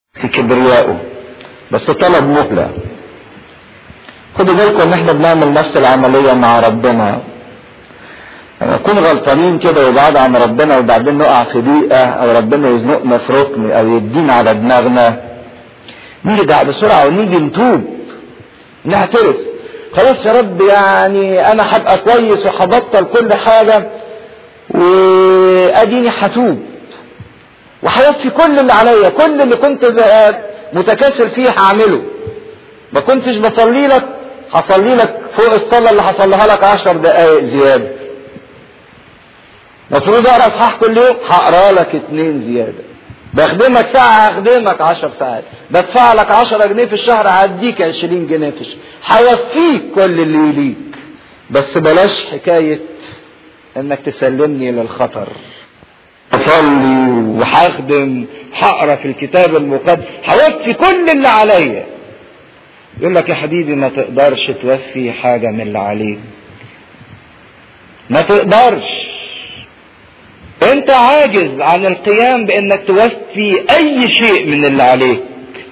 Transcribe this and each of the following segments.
في كبريائه بس طلب مهلة خدوا بالكم ان احنا بنعمل نفس العملية مع ربنا لما نكون غلطانين كده وبعد عن ربنا وبعدين نقع في ضيقة او ربنا يزنقنا في ركن او يدينا على دماغنا نرجع بسرعة ونيجي نتوب نعترف خلاص يا رب يعني انا هبقى كويس وهبطل كل حاجة واديني هتوب وهيوفي كل اللي عليا كل اللي كنت متكاسل فيه هعمله ما كنتش بصلي لك هصلي لك فوق الصلاة اللي هصليها لك عشر دقايق زيادة المفروض اقرا اصحاح كل يوم هقرا لك اتنين زيادة بخدمك ساعة هخدمك عشر ساعات بدفع لك عشرة جنيه في الشهر هديك عشرين جنيه في الشهر هيوفيك كل اللي يليك بس بلاش حكاية انك تسلمني للخطر اصلي وهخدم هقرا في الكتاب المقدس هوفي كل اللي عليا يقول لك يا حبيبي ما تقدرش توفي حاجة من اللي عليك ما تقدرش انت عاجز عن القيام بانك توفي اي شيء من اللي عليك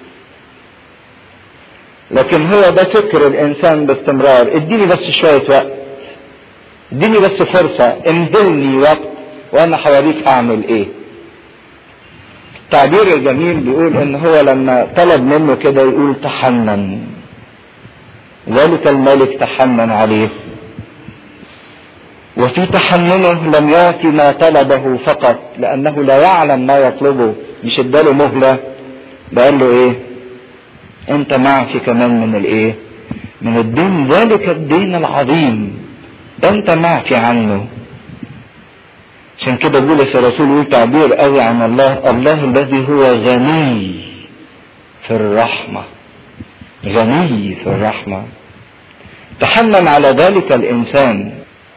لكن هو ده فكر الانسان باستمرار اديني بس شوية وقت اديني بس فرصة امهلني وقت وانا حواليك اعمل ايه التعبير الجميل بيقول ان هو لما طلب منه كده يقول تحنن ذلك الملك تحنن عليه وفي تحننه لم يعطي ما طلبه فقط لانه لا يعلم ما يطلبه مش اداله مهلة قال له ايه انت معفي كمان من الايه من الدين ذلك الدين العظيم انت معفي عنه عشان كده بولس الرسول يقول تعبير قوي عن الله الله الذي هو غني في الرحمة غني في الرحمة تحنن على ذلك الإنسان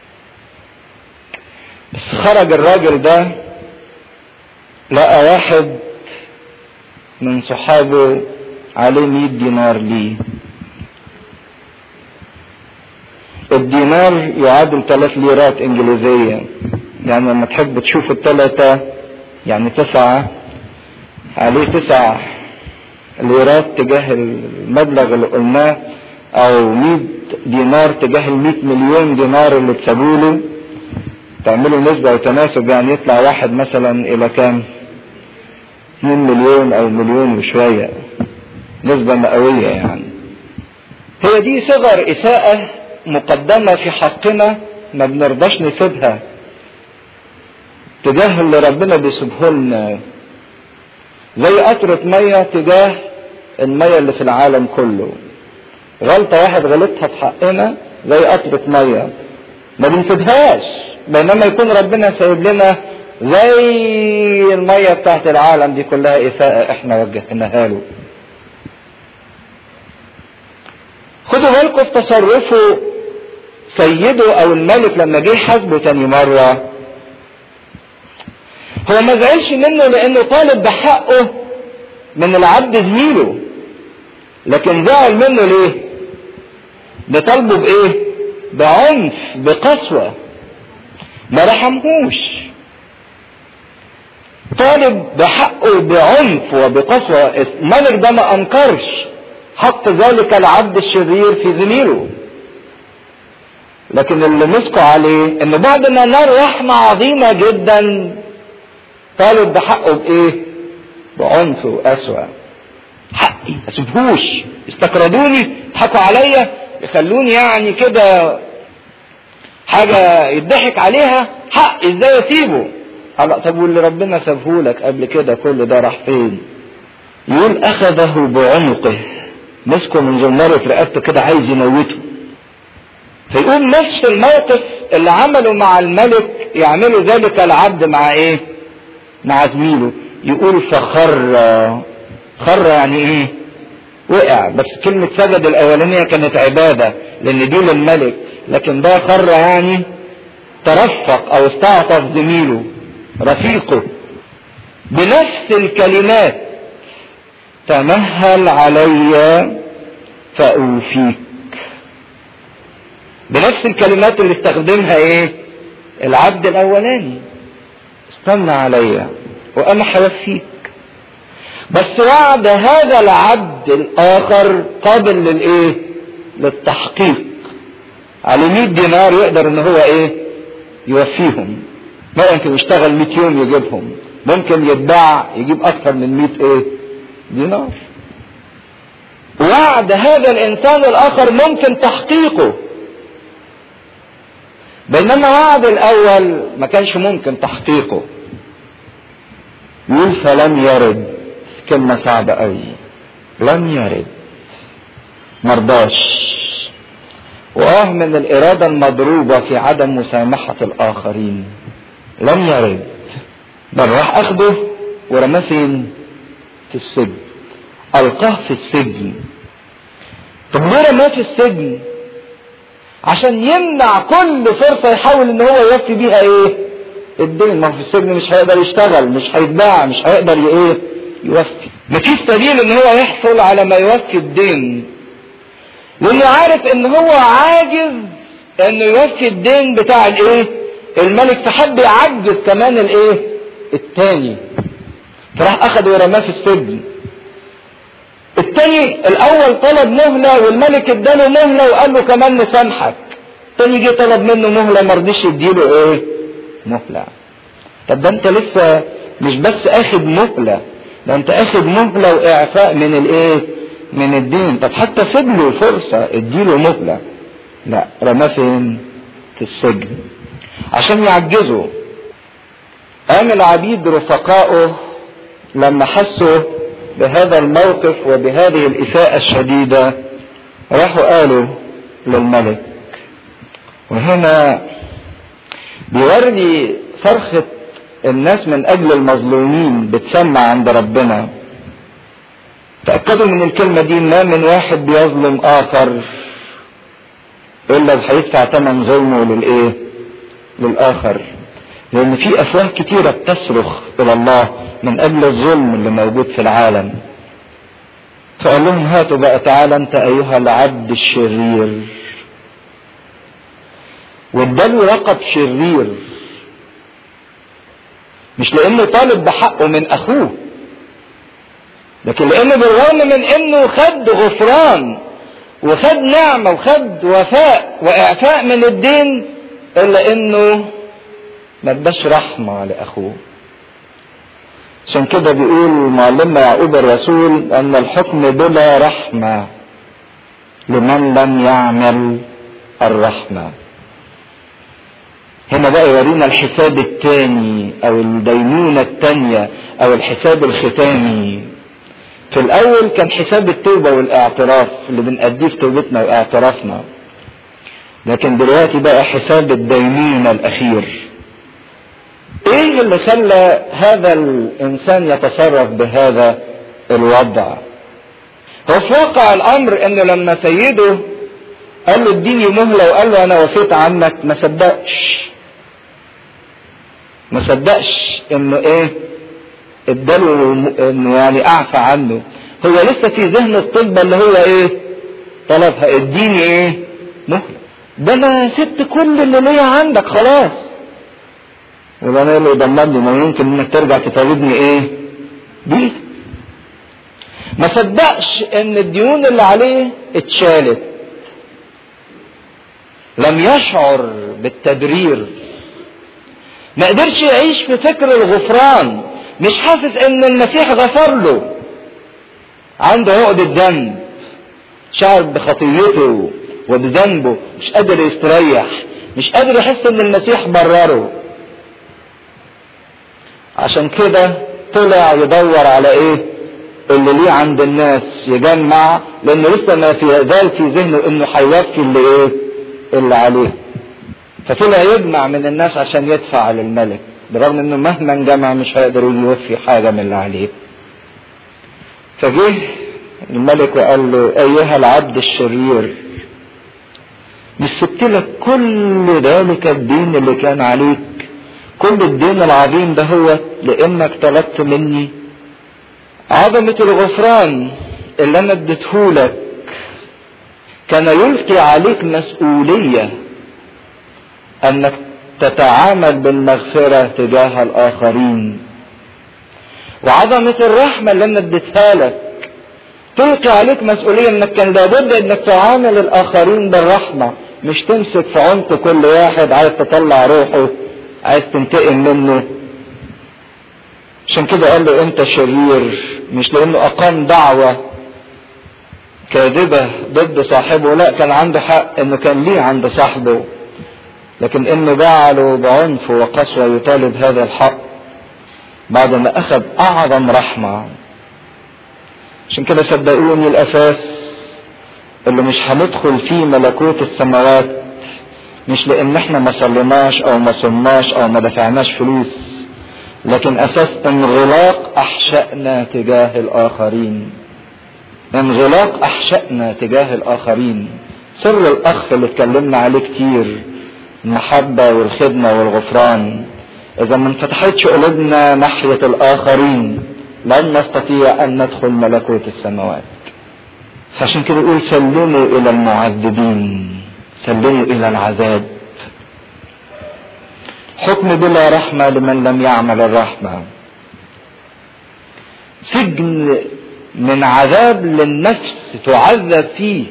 بس خرج الراجل ده لقى واحد من صحابه عليه 100 دينار ليه الدينار يعادل ثلاث ليرات انجليزيه يعني لما تحب تشوف الثلاثة يعني تسعة عليه تسع ليرات تجاه المبلغ اللي قلناه او 100 دينار تجاه ال 100 مليون دينار اللي اتسابوا له تعملوا نسبة وتناسب يعني يطلع واحد مثلا الى كام 2 مليون او مليون وشوية نسبة مئوية يعني هي دي صغر اساءة مقدمة في حقنا ما بنرضاش نسيبها تجاه اللي ربنا بيسيبه لنا زي قطرة مية تجاه المية اللي في العالم كله غلطة واحد غلطها في حقنا زي قطرة مية ما بنسيبهاش بينما يكون ربنا سايب لنا زي المية بتاعت العالم دي كلها إساءة احنا وجهناها له خدوا بالكم في تصرفه سيده او الملك لما جه حاسبه تاني مره هو ما زعلش منه لانه طالب بحقه من العبد زميله لكن زعل منه ليه ده طالبه بايه بعنف بقسوة ما رحمهوش طالب بحقه بعنف وبقسوة الملك ده ما انكرش حق ذلك العبد الشرير في زميله لكن اللي مسكوا عليه ان بعد ما نار رحمة عظيمة جدا طالب بحقه بايه بعنف وقسوة حقي ما اسيبهوش استقرضوني يضحكوا عليا يخلوني يعني كده حاجة يضحك عليها حق ازاي اسيبه هلا طب واللي ربنا سابهولك قبل كده كل ده راح فين يقول اخذه بعنقه مسكه من زمارة رقبته كده عايز يموته فيقول نفس الموقف اللي عمله مع الملك يعمله ذلك العبد مع ايه مع زميله يقول فخر خر يعني ايه وقع بس كلمة سجد الاولانية كانت عبادة لان دي للملك لكن ده خر يعني ترفق او استعطف زميله رفيقه بنفس الكلمات تمهل علي فأوفيك بنفس الكلمات اللي استخدمها ايه العبد الاولاني استنى عليا وانا هوفيك بس وعد هذا العبد الاخر قابل للايه للتحقيق على 100 دينار يقدر ان هو ايه يوفيهم ممكن يشتغل 100 يوم يجيبهم ممكن يتباع يجيب اكثر من 100 ايه دينار وعد هذا الانسان الاخر ممكن تحقيقه بينما وعد الاول ما كانش ممكن تحقيقه يقول فلم يرد كلمة صعبة قوي لم يرد مرضاش واه من الإرادة المضروبة في عدم مسامحة الآخرين لم يرد بل راح أخده ورماه فين؟ في السجن ألقاه في السجن طب ليه رماه في السجن؟ عشان يمنع كل فرصة يحاول إن هو يوفي بيها إيه؟ الدين ما هو في السجن مش هيقدر يشتغل مش هيتباع مش هيقدر ايه يوفي مفيش سبيل ان هو يحصل على ما يوفي الدين لانه عارف ان هو عاجز انه يوفي الدين بتاع الايه الملك فحب يعجز كمان الايه التاني فراح اخده ورماه في السجن التاني الاول طلب مهلة والملك اداله مهلة وقال له كمان نسامحك التاني جه طلب منه مهلة مرضيش يديله ايه مهلة طب ده انت لسه مش بس اخد مهلة ده انت اخد مهلة واعفاء من الايه من الدين طب حتى سيب له فرصة اديله مهلة لا رماه فين في السجن عشان يعجزه قام العبيد رفقائه لما حسوا بهذا الموقف وبهذه الإساءة الشديدة راحوا قالوا للملك وهنا بيوري صرخة الناس من أجل المظلومين بتسمع عند ربنا تأكدوا من الكلمة دي ما من واحد بيظلم آخر إلا هيدفع ثمن ظلمه للإيه؟ للآخر لأن في أفواه كتيرة بتصرخ إلى الله من أجل الظلم اللي موجود في العالم فقال لهم هاتوا بقى تعالى أنت أيها العبد الشرير واداله لقب شرير مش لانه طالب بحقه من اخوه لكن لانه بالرغم من انه خد غفران وخد نعمه وخد وفاء واعفاء من الدين الا انه ما اداش رحمه لاخوه عشان كده بيقول معلمنا يعقوب الرسول ان الحكم بلا رحمه لمن لم يعمل الرحمه هنا بقى يورينا الحساب الثاني او الدينونة الثانية او الحساب الختامي في الاول كان حساب التوبة والاعتراف اللي بنأديه في توبتنا واعترافنا لكن دلوقتي بقى حساب الدينونة الاخير ايه اللي خلى هذا الانسان يتصرف بهذا الوضع هو في واقع الامر ان لما سيده قال له اديني مهلة وقال له انا وفيت عنك ما صدقش ما صدقش انه ايه اداله انه يعني اعفى عنه هو لسه في ذهن الطلبة اللي هو ايه طلبها اديني ايه مهلة ده انا سبت كل اللي ليا عندك خلاص وده انا اللي ضمن لي ما يمكن انك ترجع تطالبني ايه دي ما صدقش ان الديون اللي عليه اتشالت لم يشعر بالتبرير ما قدرش يعيش في فكر الغفران مش حاسس ان المسيح غفر له عنده عقدة ذنب شعر بخطيته وبذنبه مش قادر يستريح مش قادر يحس ان المسيح برره عشان كده طلع يدور على ايه اللي ليه عند الناس يجمع لانه لسه ما في زال في ذهنه انه هيوفي اللي ايه اللي عليه فطلع يجمع من الناس عشان يدفع للملك برغم انه مهما جمع مش هيقدر يوفي حاجه من اللي عليه فجه الملك وقال له ايها العبد الشرير مش سبت لك كل ذلك الدين اللي كان عليك كل الدين العظيم ده هو لانك طلبت مني عظمة الغفران اللي انا اديتهولك كان يلقي عليك مسؤولية انك تتعامل بالمغفرة تجاه الاخرين وعظمة الرحمة اللي انا اديتها لك تلقي عليك مسؤولية انك كان لابد انك تعامل الاخرين بالرحمة مش تمسك في عنق كل واحد عايز تطلع روحه عايز تنتقم منه عشان كده قال له انت شرير مش لانه اقام دعوة كاذبة ضد صاحبه لا كان عنده حق انه كان ليه عند صاحبه لكن انه جعله بعنف وقسوة يطالب هذا الحق بعد ما اخذ اعظم رحمة عشان كده صدقوني الاساس اللي مش هندخل فيه ملكوت السماوات مش لان احنا ما صليناش او ما صمناش او ما دفعناش فلوس لكن اساس انغلاق احشائنا تجاه الاخرين انغلاق احشائنا تجاه الاخرين سر الاخ اللي اتكلمنا عليه كتير المحبة والخدمة والغفران اذا ما انفتحتش قلوبنا ناحية الاخرين لن نستطيع ان ندخل ملكوت السماوات فعشان كده يقول سلموا الى المعذبين سلموا الى العذاب حكم بلا رحمة لمن لم يعمل الرحمة سجن من عذاب للنفس تعذب فيه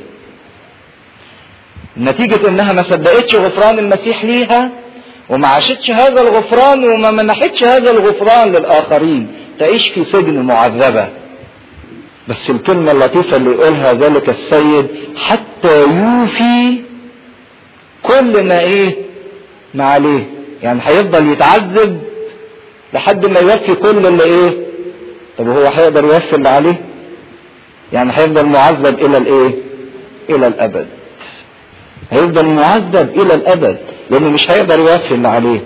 نتيجة انها ما صدقتش غفران المسيح ليها وما عاشتش هذا الغفران وما منحتش هذا الغفران للآخرين تعيش في سجن معذبة بس الكلمة اللطيفة اللي يقولها ذلك السيد حتى يوفي كل ما ايه ما عليه يعني هيفضل يتعذب لحد ما يوفي كل اللي ايه طب هو هيقدر يوفي اللي عليه يعني هيفضل معذب الى الايه الى الابد هيفضل معذب الى الابد لانه مش هيقدر يوفي اللي عليه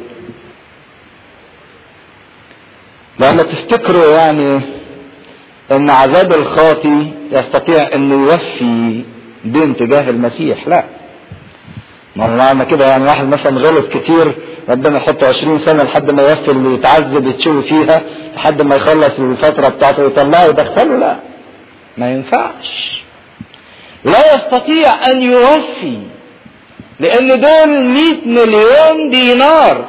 لما تفتكروا يعني ان عذاب الخاطي يستطيع انه يوفي دين تجاه المسيح لا ما هو معنى كده يعني واحد مثلا غلط كتير ربنا يحطه 20 سنه لحد ما يوفي اللي يتعذب يتشوي فيها لحد ما يخلص الفتره بتاعته يطلعه يدخله لا ما ينفعش لا يستطيع ان يوفي لان دول 100 مليون دينار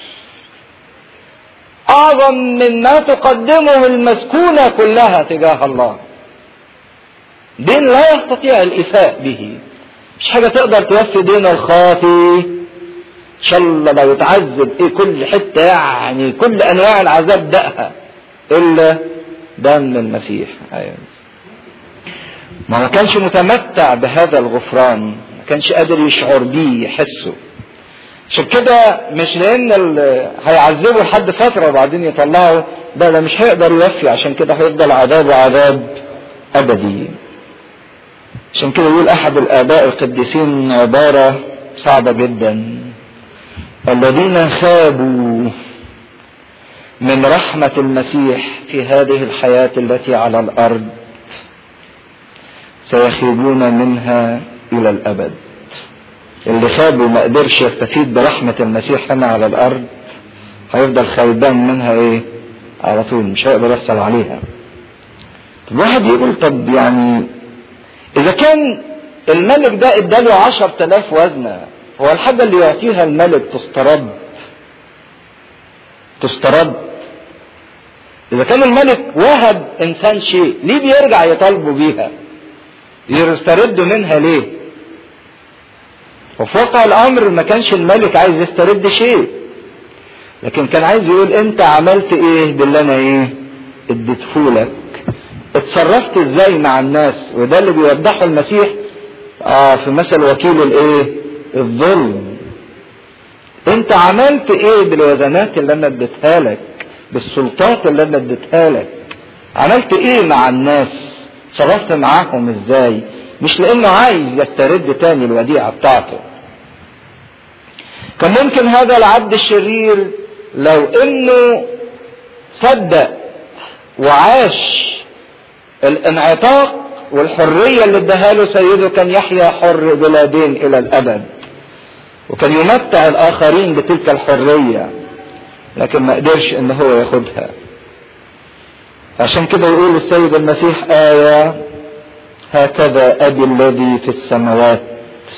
اعظم مما تقدمه المسكونة كلها تجاه الله دين لا يستطيع الايفاء به مش حاجة تقدر توفي دين الخاطي ان شاء الله لو يتعذب ايه كل حتة يعني كل انواع العذاب دقها الا دم المسيح ايوه ما ما كانش متمتع بهذا الغفران ما كانش قادر يشعر بيه يحسه عشان كده مش لان هيعذبه لحد فتره وبعدين يطلعه ده ده مش هيقدر يوفي عشان كده هيفضل عذابه عذاب ابدي عشان كده يقول احد الاباء القديسين عباره صعبه جدا الذين خابوا من رحمه المسيح في هذه الحياه التي على الارض سيخيبون منها الى الابد اللي خاب وما قدرش يستفيد برحمة المسيح هنا على الارض هيفضل خيبان منها ايه على طول مش هيقدر يحصل عليها طب واحد يقول طب يعني اذا كان الملك ده اداله عشر تلاف وزنة هو الحاجة اللي يعطيها الملك تسترد تسترد اذا كان الملك وهب انسان شيء ليه بيرجع يطالبه بيها يسترد منها ليه وفي واقع الامر ما كانش الملك عايز يسترد شيء لكن كان عايز يقول انت عملت ايه باللي انا ايه اديتهولك اتصرفت ازاي مع الناس وده اللي بيوضحه المسيح اه في مثل وكيل الايه الظلم انت عملت ايه بالوزنات اللي انا اديتها لك بالسلطات اللي انا اديتها لك عملت ايه مع الناس صرفت معاهم ازاي مش لانه عايز يسترد تاني الوديعة بتاعته كان ممكن هذا العبد الشرير لو انه صدق وعاش الانعتاق والحرية اللي اداها له سيده كان يحيا حر بلا دين الى الابد وكان يمتع الاخرين بتلك الحرية لكن ما قدرش ان هو ياخدها عشان كده يقول السيد المسيح آية هكذا أبي الذي في السماوات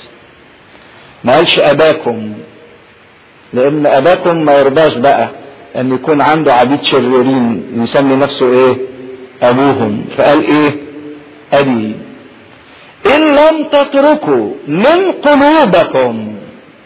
ما قالش أباكم لأن أباكم ما يرضاش بقى ان يكون عنده عبيد شريرين يسمي نفسه ايه ابوهم فقال ايه ابي ان لم تتركوا من قلوبكم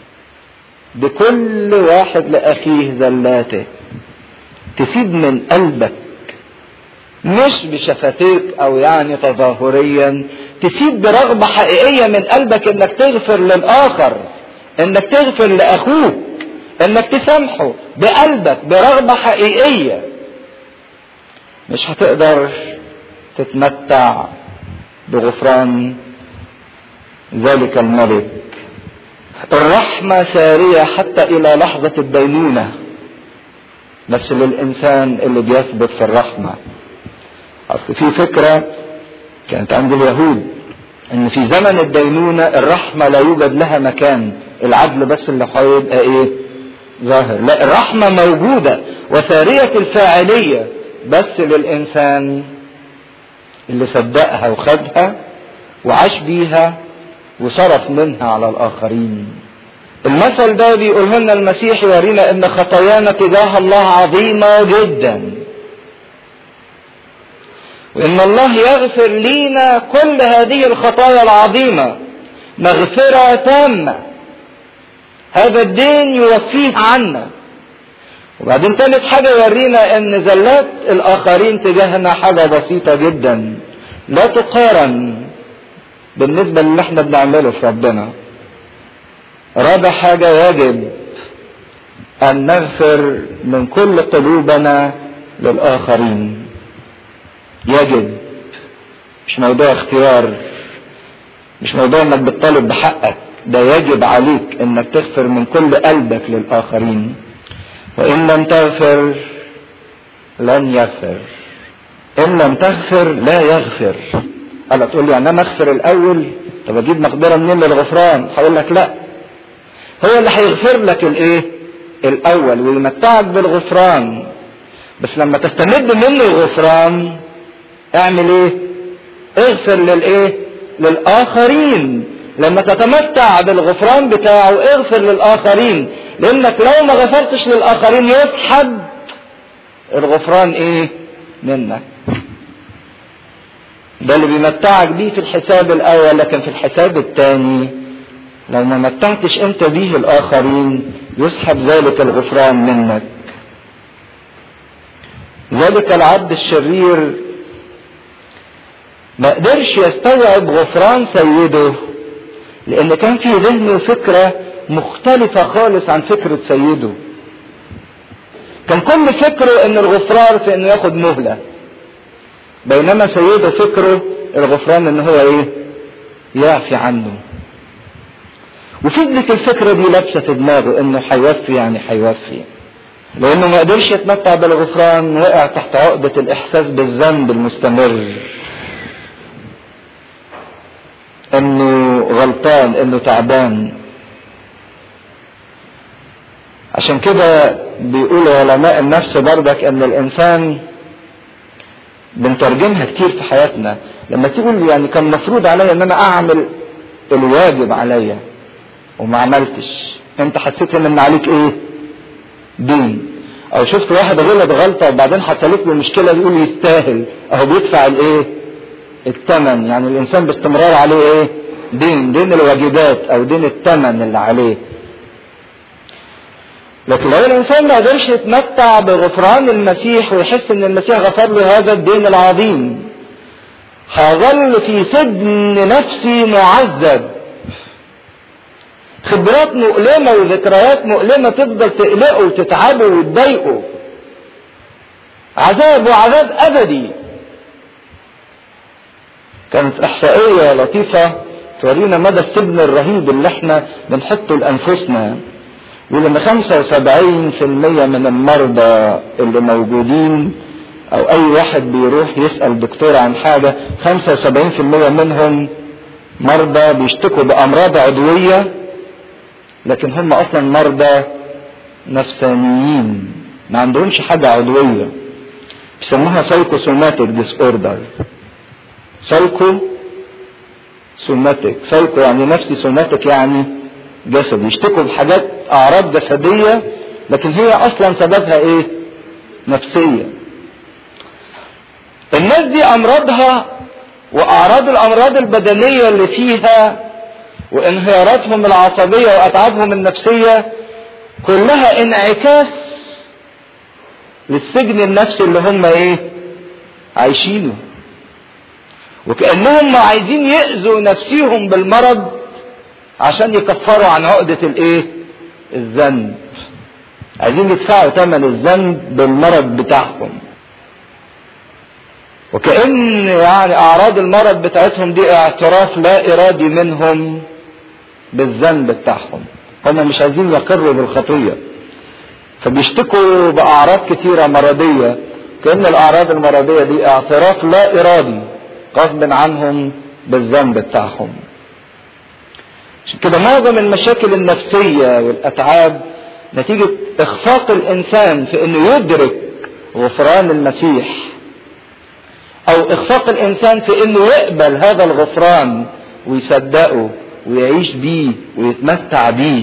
بكل واحد لاخيه زلاته تسيب من قلبك مش بشفتيك او يعني تظاهريا تسيب برغبة حقيقية من قلبك انك تغفر للاخر انك تغفر لاخوك انك تسامحه بقلبك برغبة حقيقية مش هتقدر تتمتع بغفران ذلك الملك الرحمة سارية حتى الى لحظة الدينونة بس للانسان اللي بيثبت في الرحمة اصل في فكرة كانت عند اليهود ان في زمن الدينونة الرحمة لا يوجد لها مكان العدل بس اللي هيبقى ايه ظاهر لا الرحمة موجودة وسارية الفاعلية بس للانسان اللي صدقها وخدها وعاش بيها وصرف منها على الاخرين المثل ده بيقوله لنا المسيح يورينا ان خطايانا تجاه الله عظيمة جدا وان الله يغفر لينا كل هذه الخطايا العظيمة مغفرة تامة هذا الدين يوفيه عنا وبعدين تالت حاجة يورينا ان زلات الاخرين تجاهنا حاجة بسيطة جدا لا تقارن بالنسبة للي احنا بنعمله في ربنا رابع حاجة يجب ان نغفر من كل قلوبنا للاخرين يجب مش موضوع اختيار مش موضوع انك بتطالب بحقك ده يجب عليك انك تغفر من كل قلبك للاخرين وان لم تغفر لن يغفر ان لم تغفر لا يغفر قال تقول لي يعني انا اغفر الاول طب اجيب مقدره منين للغفران هقول لك لا هو اللي هيغفر لك الايه الاول ويمتعك بالغفران بس لما تستمد منه الغفران اعمل ايه اغفر للايه للاخرين لما تتمتع بالغفران بتاعه اغفر للاخرين لانك لو ما غفرتش للاخرين يسحب الغفران ايه منك ده اللي بيمتعك بيه في الحساب الاول لكن في الحساب الثاني لو ما متعتش انت بيه الاخرين يسحب ذلك الغفران منك ذلك العبد الشرير ما قدرش يستوعب غفران سيده لان كان في ذهنه فكرة مختلفة خالص عن فكرة سيده كان كل فكره ان الغفران في انه ياخد مهلة بينما سيده فكره الغفران ان هو ايه يعفي عنه وفضلت الفكرة دي لابسة في دماغه انه هيوفي يعني هيوفي لانه ما قدرش يتمتع بالغفران وقع تحت عقدة الاحساس بالذنب المستمر انه غلطان انه تعبان عشان كده بيقول علماء النفس بردك ان الانسان بنترجمها كتير في حياتنا لما تقول يعني كان مفروض عليا ان انا اعمل الواجب عليا وما عملتش انت حسيت ان عليك ايه دين او شفت واحد غلط غلطه وبعدين حصلت له مشكله يقول يستاهل اهو بيدفع الايه الثمن يعني الانسان باستمرار عليه ايه دين دين الواجبات او دين الثمن اللي عليه لكن لو الانسان ما قدرش يتمتع بغفران المسيح ويحس ان المسيح غفر له هذا الدين العظيم هيظل في سجن نفسي معذب خبرات مؤلمة وذكريات مؤلمة تفضل تقلقه وتتعبه وتضايقه عذاب وعذاب أبدي كانت إحصائية لطيفة تورينا مدى السجن الرهيب اللي احنا بنحطه لأنفسنا يقول ان 75% من المرضى اللي موجودين او اي واحد بيروح يسأل دكتور عن حاجة 75% منهم مرضى بيشتكوا بامراض عضوية لكن هم اصلا مرضى نفسانيين ما عندهمش حاجة عضوية بيسموها سايكوسوماتيك ديس اوردر سايكو سوماتيك سايكو يعني نفسي سوماتيك يعني جسد يشتكوا بحاجات اعراض جسدية لكن هي اصلا سببها ايه نفسية الناس دي أمراضها وأعراض الأمراض البدنية اللي فيها وانهياراتهم العصبية وأتعابهم النفسية كلها انعكاس للسجن النفسي اللي هم ايه عايشينه وكأنهم عايزين يأذوا نفسيهم بالمرض عشان يكفروا عن عقدة الايه الذنب عايزين يدفعوا ثمن الذنب بالمرض بتاعهم وكأن يعني أعراض المرض بتاعتهم دي اعتراف لا إرادي منهم بالذنب بتاعهم هم مش عايزين يقروا بالخطية فبيشتكوا بأعراض كتيرة مرضية كأن الأعراض المرضية دي اعتراف لا إرادي غصب عنهم بالذنب بتاعهم عشان كده معظم المشاكل النفسية والأتعاب نتيجة إخفاق الإنسان في إنه يدرك غفران المسيح أو إخفاق الإنسان في إنه يقبل هذا الغفران ويصدقه ويعيش بيه ويتمتع بيه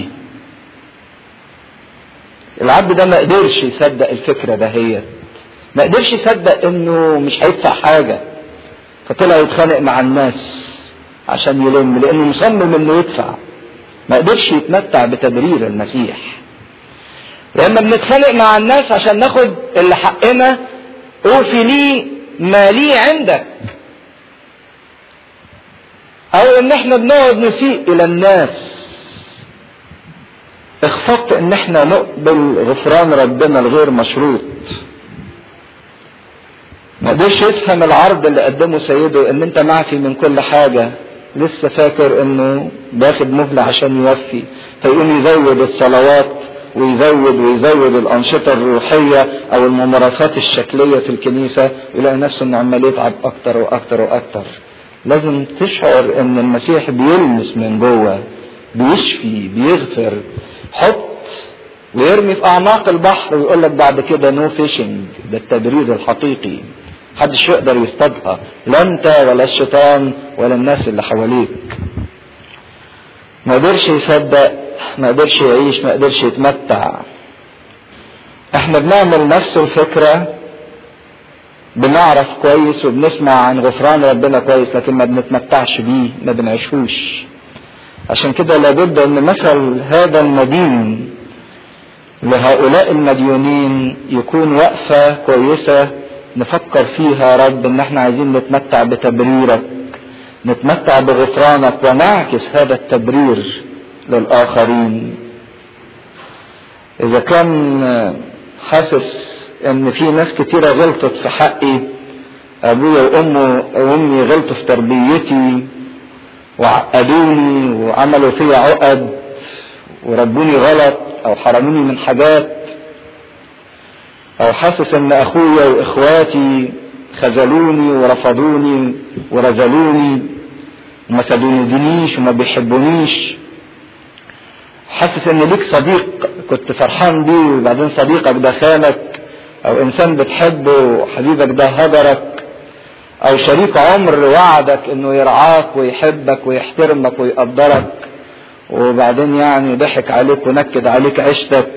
العبد ده ما قدرش يصدق الفكرة دهيت ما قدرش يصدق انه مش هيدفع حاجة فطلع يتخانق مع الناس عشان يلم لانه مصمم انه يدفع ما قدرش يتمتع بتبرير المسيح لما بنتخانق مع الناس عشان ناخد اللي حقنا اوفي لي ما لي عندك او ان احنا بنقعد نسيء الى الناس اخفقت ان احنا نقبل غفران ربنا الغير مشروط ما قدرش يفهم العرض اللي قدمه سيده ان انت معفي من كل حاجة لسه فاكر انه باخد مهلة عشان يوفي فيقوم يزود الصلوات ويزود ويزود الأنشطة الروحية أو الممارسات الشكلية في الكنيسة يلاقي نفسه إنه عمال يتعب أكتر وأكتر وأكتر. لازم تشعر إن المسيح بيلمس من جوه بيشفي بيغفر حط ويرمي في أعماق البحر ويقول لك بعد كده نو فيشنج ده التبرير الحقيقي محدش يقدر يصطادها لا انت ولا الشيطان ولا الناس اللي حواليك ما قدرش يصدق ما قدرش يعيش ما قدرش يتمتع احنا بنعمل نفس الفكرة بنعرف كويس وبنسمع عن غفران ربنا كويس لكن ما بنتمتعش بيه ما بنعيشوش عشان كده لابد ان مثل هذا المدين لهؤلاء المديونين يكون وقفة كويسة نفكر فيها رب ان احنا عايزين نتمتع بتبريرك نتمتع بغفرانك ونعكس هذا التبرير للآخرين إذا كان حاسس إن في ناس كتيرة غلطت في حقي أبويا وأمه وأمي غلطوا في تربيتي وعقدوني وعملوا فيا عقد وربوني غلط أو حرموني من حاجات أو حاسس إن أخويا وإخواتي خذلوني ورفضوني ورزلوني وما سدونيش وما بيحبونيش حاسس ان ليك صديق كنت فرحان بيه وبعدين صديقك ده خانك او انسان بتحبه وحبيبك ده هجرك او شريك عمر وعدك انه يرعاك ويحبك ويحترمك ويقدرك وبعدين يعني ضحك عليك ونكد عليك عيشتك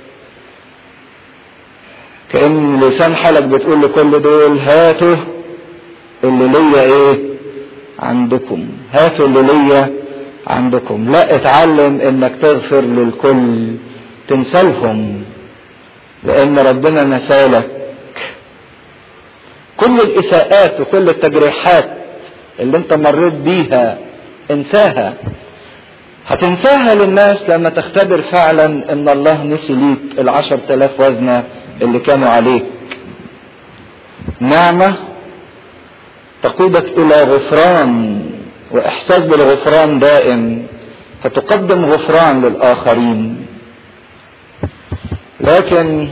كأن لسان حالك بتقول لكل دول هاتوا اللي ليا ايه عندكم هاتوا اللي ليا عندكم لا اتعلم انك تغفر للكل تنسلهم لان ربنا نسالك كل الاساءات وكل التجريحات اللي انت مريت بيها انساها هتنساها للناس لما تختبر فعلا ان الله نسي ليك العشر تلاف وزنة اللي كانوا عليك نعمة تقودك الى غفران واحساس بالغفران دائم فتقدم غفران للاخرين لكن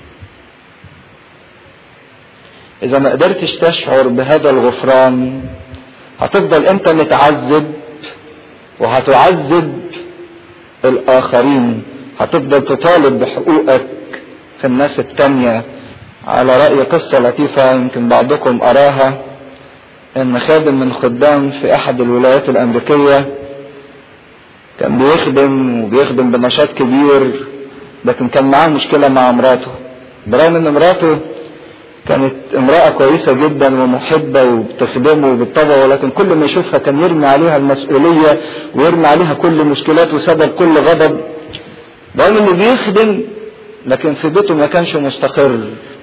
اذا ما قدرتش تشعر بهذا الغفران هتفضل انت متعذب وهتعذب الاخرين هتفضل تطالب بحقوقك في الناس التانية على رأي قصة لطيفة يمكن بعضكم أراها ان خادم من خدام في احد الولايات الامريكية كان بيخدم وبيخدم بنشاط كبير لكن كان معاه مشكلة مع مراته برغم ان مراته كانت امرأة كويسة جدا ومحبة وبتخدمه بالطبع ولكن كل ما يشوفها كان يرمي عليها المسؤولية ويرمي عليها كل مشكلات وسبب كل غضب رغم انه بيخدم لكن في بيته ما كانش مستقر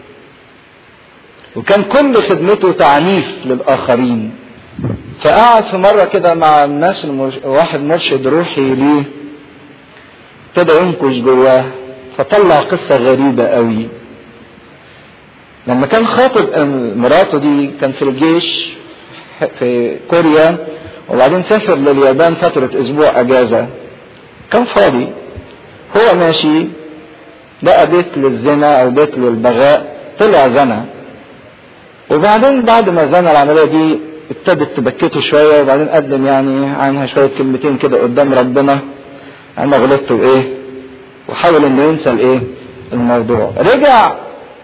وكان كل خدمته تعنيف للآخرين فقعد في مرة كده مع الناس المرش... واحد مرشد روحي ليه ابتدى ينكش جواه فطلع قصة غريبة قوي لما كان خاطب مراته دي كان في الجيش في كوريا وبعدين سافر لليابان فترة أسبوع أجازة كان فاضي هو ماشي لقى بيت للزنا أو بيت للبغاء طلع زنا وبعدين بعد ما زنا العملية دي ابتدت تبكته شوية وبعدين قدم يعني عنها شوية كلمتين كده قدام ربنا أنا غلطت وإيه وحاول إنه ينسى الإيه الموضوع رجع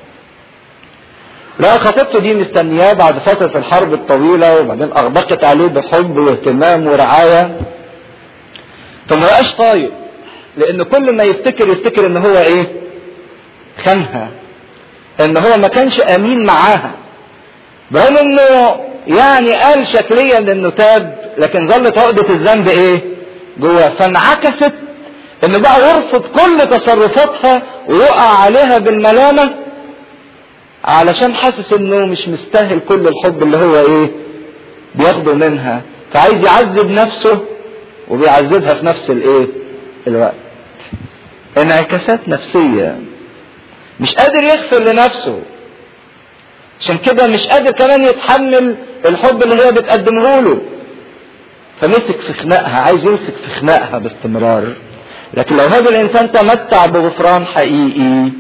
لقى خطيبته دي مستنياه بعد فترة الحرب الطويلة وبعدين أغدقت عليه بحب واهتمام ورعاية فما بقاش طايق لأن كل ما يفتكر يفتكر إن هو إيه؟ خانها إن هو ما كانش أمين معاها برغم إنه يعني قال شكليا إنه تاب لكن ظلت عقدة الذنب إيه؟ جواه فانعكست إنه بقى يرفض كل تصرفاتها ويقع عليها بالملامة علشان حاسس انه مش مستاهل كل الحب اللي هو ايه بياخده منها فعايز يعذب نفسه وبيعذبها في نفس الايه الوقت انعكاسات نفسية مش قادر يغفر لنفسه عشان كده مش قادر كمان يتحمل الحب اللي هي بتقدمه له فمسك في خناقها عايز يمسك في خناقها باستمرار لكن لو هذا الانسان تمتع بغفران حقيقي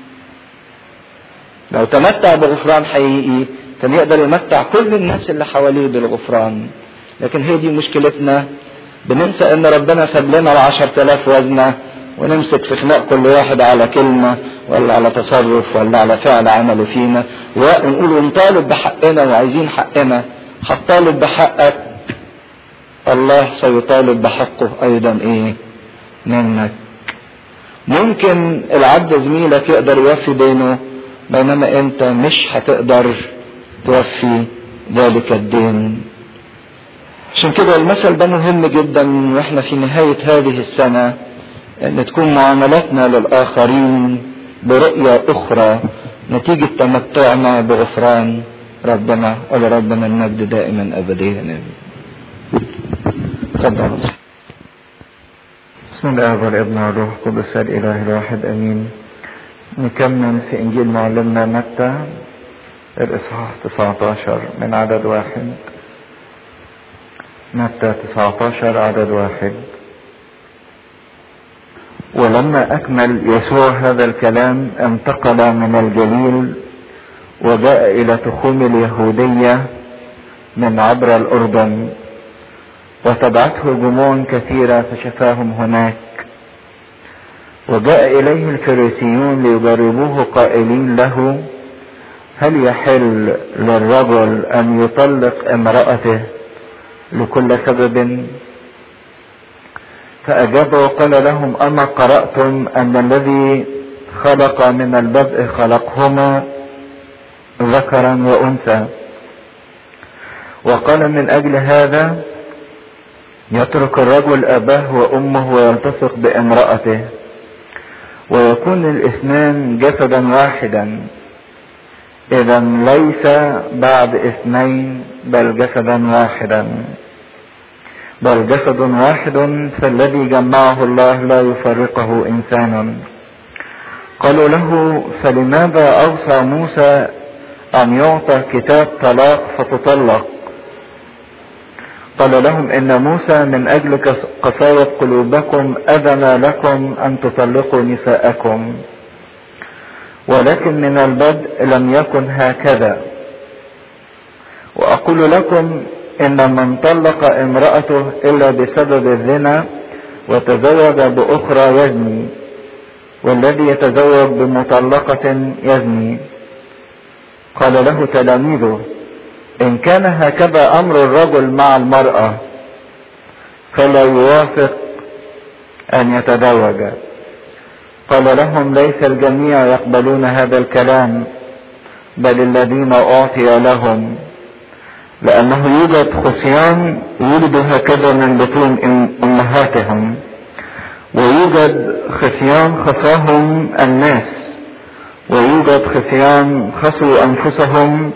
لو تمتع بغفران حقيقي كان يقدر يمتع كل الناس اللي حواليه بالغفران لكن هي دي مشكلتنا بننسى ان ربنا ساب لنا العشر تلاف وزنة ونمسك في خناق كل واحد على كلمة ولا على تصرف ولا على فعل عمله فينا ونقول ونطالب بحقنا وعايزين حقنا هتطالب بحقك الله سيطالب بحقه ايضا ايه منك ممكن العبد زميلك يقدر يوفي دينه بينما انت مش هتقدر توفي ذلك الدين عشان كده المثل ده مهم جدا واحنا في نهاية هذه السنة ان تكون معاملاتنا للآخرين برؤية أخرى نتيجة تمتعنا بغفران ربنا ولربنا المجد دائما أبديا تفضل بسم الله والابن والروح القدس الإله الواحد أمين نكمل في إنجيل معلمنا متى الإصحاح 19 من عدد واحد متى 19 عدد واحد ولما أكمل يسوع هذا الكلام انتقل من الجليل وجاء إلى تخوم اليهودية من عبر الأردن وتبعته جموع كثيرة فشفاهم هناك وجاء إليه الفريسيون ليجربوه قائلين له هل يحل للرجل أن يطلق امرأته لكل سبب فأجاب وقال لهم أما قرأتم أن الذي خلق من البدء خلقهما ذكرا وأنثى وقال من أجل هذا يترك الرجل أباه وأمه ويلتصق بامرأته ويكون الاثنان جسدا واحدا اذا ليس بعد اثنين بل جسدا واحدا بل جسد واحد فالذي جمعه الله لا يفرقه انسان قالوا له فلماذا اوصى موسى ان يعطى كتاب طلاق فتطلق قال لهم ان موسى من اجل قساوة قلوبكم اذن لكم ان تطلقوا نساءكم ولكن من البدء لم يكن هكذا واقول لكم ان من طلق امرأته الا بسبب الزنا وتزوج باخرى يزني والذي يتزوج بمطلقة يزني قال له تلاميذه إن كان هكذا أمر الرجل مع المرأة فلا يوافق أن يتزوج قال لهم ليس الجميع يقبلون هذا الكلام بل الذين أعطي لهم لأنه يوجد خصيان ولدوا هكذا من بطون أمهاتهم ويوجد خصيان خصاهم الناس ويوجد خصيان خصوا أنفسهم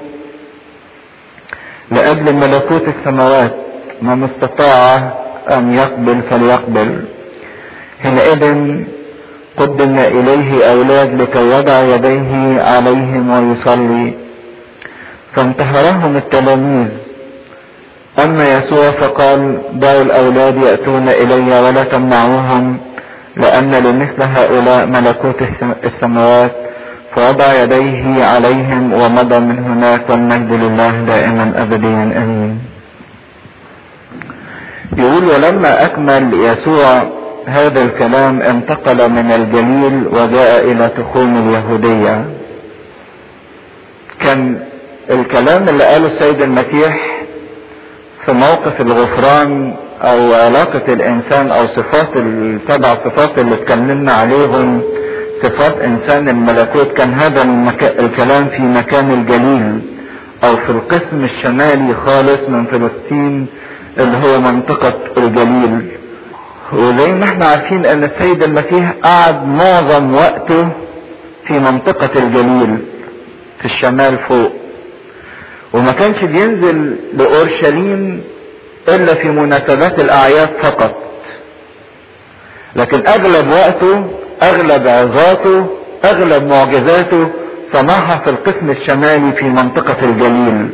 لأجل ملكوت السماوات من استطاع أن يقبل فليقبل حينئذ قدم إليه أولاد لكي يضع يديه عليهم ويصلي فانتهرهم التلاميذ أما يسوع فقال دعوا الأولاد يأتون إلي ولا تمنعوهم لأن لمثل هؤلاء ملكوت السماوات فوضع يديه عليهم ومضى من هناك والمجد لله دائما أبديا أمين يقول ولما أكمل يسوع هذا الكلام انتقل من الجليل وجاء إلى تخوم اليهودية كان الكلام اللي قاله السيد المسيح في موقف الغفران او علاقة الانسان او صفات السبع صفات اللي اتكلمنا عليهم صفات انسان الملكوت كان هذا المكا... الكلام في مكان الجليل او في القسم الشمالي خالص من فلسطين اللي هو منطقة الجليل وزي ما احنا عارفين ان السيد المسيح قعد معظم وقته في منطقة الجليل في الشمال فوق وما كانش بينزل لأورشليم إلا في مناسبات الأعياد فقط لكن أغلب وقته أغلب عظاته أغلب معجزاته صنعها في القسم الشمالي في منطقة الجليل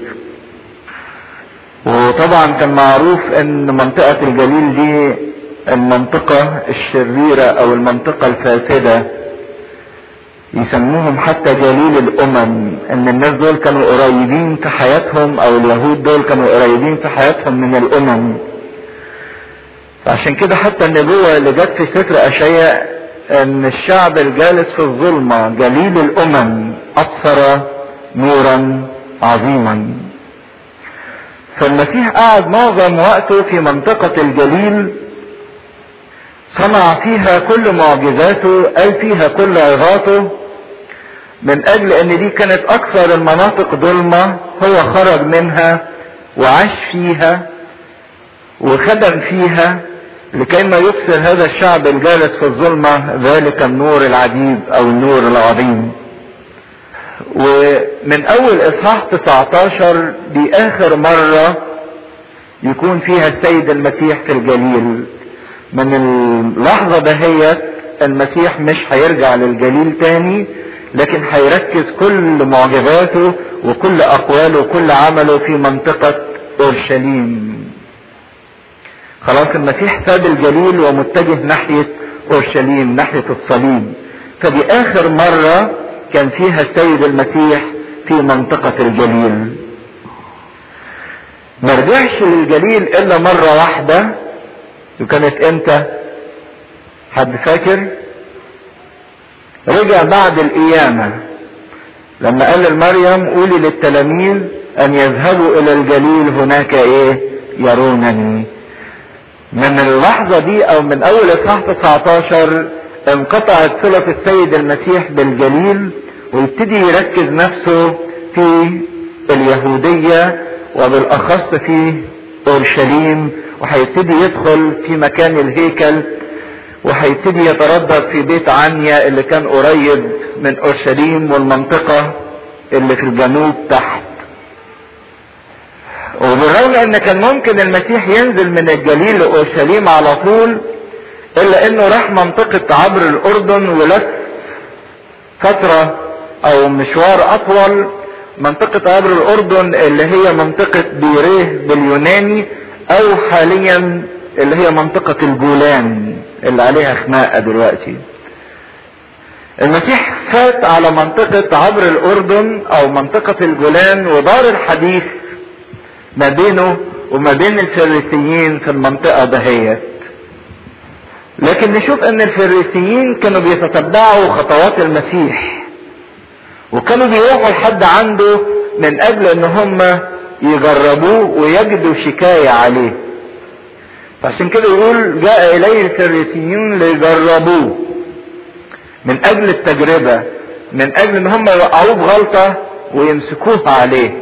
وطبعا كان معروف ان منطقة الجليل دي المنطقة الشريرة او المنطقة الفاسدة يسموهم حتى جليل الامم ان الناس دول كانوا قريبين في حياتهم او اليهود دول كانوا قريبين في حياتهم من الامم فعشان كده حتى النبوة اللي جت في سفر اشعياء ان الشعب الجالس في الظلمة جليل الامم ابصر نورا عظيما فالمسيح قعد معظم وقته في منطقة الجليل صنع فيها كل معجزاته قال فيها كل عظاته من اجل ان دي كانت اكثر المناطق ظلمة هو خرج منها وعاش فيها وخدم فيها لكي ما يبصر هذا الشعب الجالس في الظلمة ذلك النور العجيب او النور العظيم ومن اول اصحاح 19 دي اخر مرة يكون فيها السيد المسيح في الجليل من اللحظة دهيت المسيح مش هيرجع للجليل تاني لكن هيركز كل معجزاته وكل اقواله وكل عمله في منطقة اورشليم خلاص المسيح ساب الجليل ومتجه ناحية اورشليم ناحية الصليب فدي اخر مرة كان فيها السيد المسيح في منطقة الجليل ما رجعش للجليل الا مرة واحدة وكانت امتى حد فاكر رجع بعد القيامة لما قال لمريم قولي للتلاميذ ان يذهبوا الى الجليل هناك ايه يرونني من اللحظة دي او من اول اصحاح 19 انقطعت صلة السيد المسيح بالجليل ويبتدي يركز نفسه في اليهودية وبالاخص في اورشليم وهيبتدي يدخل في مكان الهيكل وهيبتدي يتردد في بيت عنيا اللي كان قريب من اورشليم والمنطقة اللي في الجنوب تحت وبالرغم ان كان ممكن المسيح ينزل من الجليل لاورشليم على طول الا انه راح منطقة عبر الاردن ولف فترة او مشوار اطول منطقة عبر الاردن اللي هي منطقة بيريه باليوناني او حاليا اللي هي منطقة الجولان اللي عليها خناقة دلوقتي المسيح فات على منطقة عبر الاردن او منطقة الجولان ودار الحديث ما بينه وما بين الفريسيين في المنطقة دهيت لكن نشوف ان الفريسيين كانوا بيتتبعوا خطوات المسيح وكانوا بيروحوا لحد عنده من اجل ان هم يجربوه ويجدوا شكاية عليه فعشان كده يقول جاء اليه الفريسيون ليجربوه من اجل التجربة من اجل ان هم يوقعوه بغلطة ويمسكوه عليه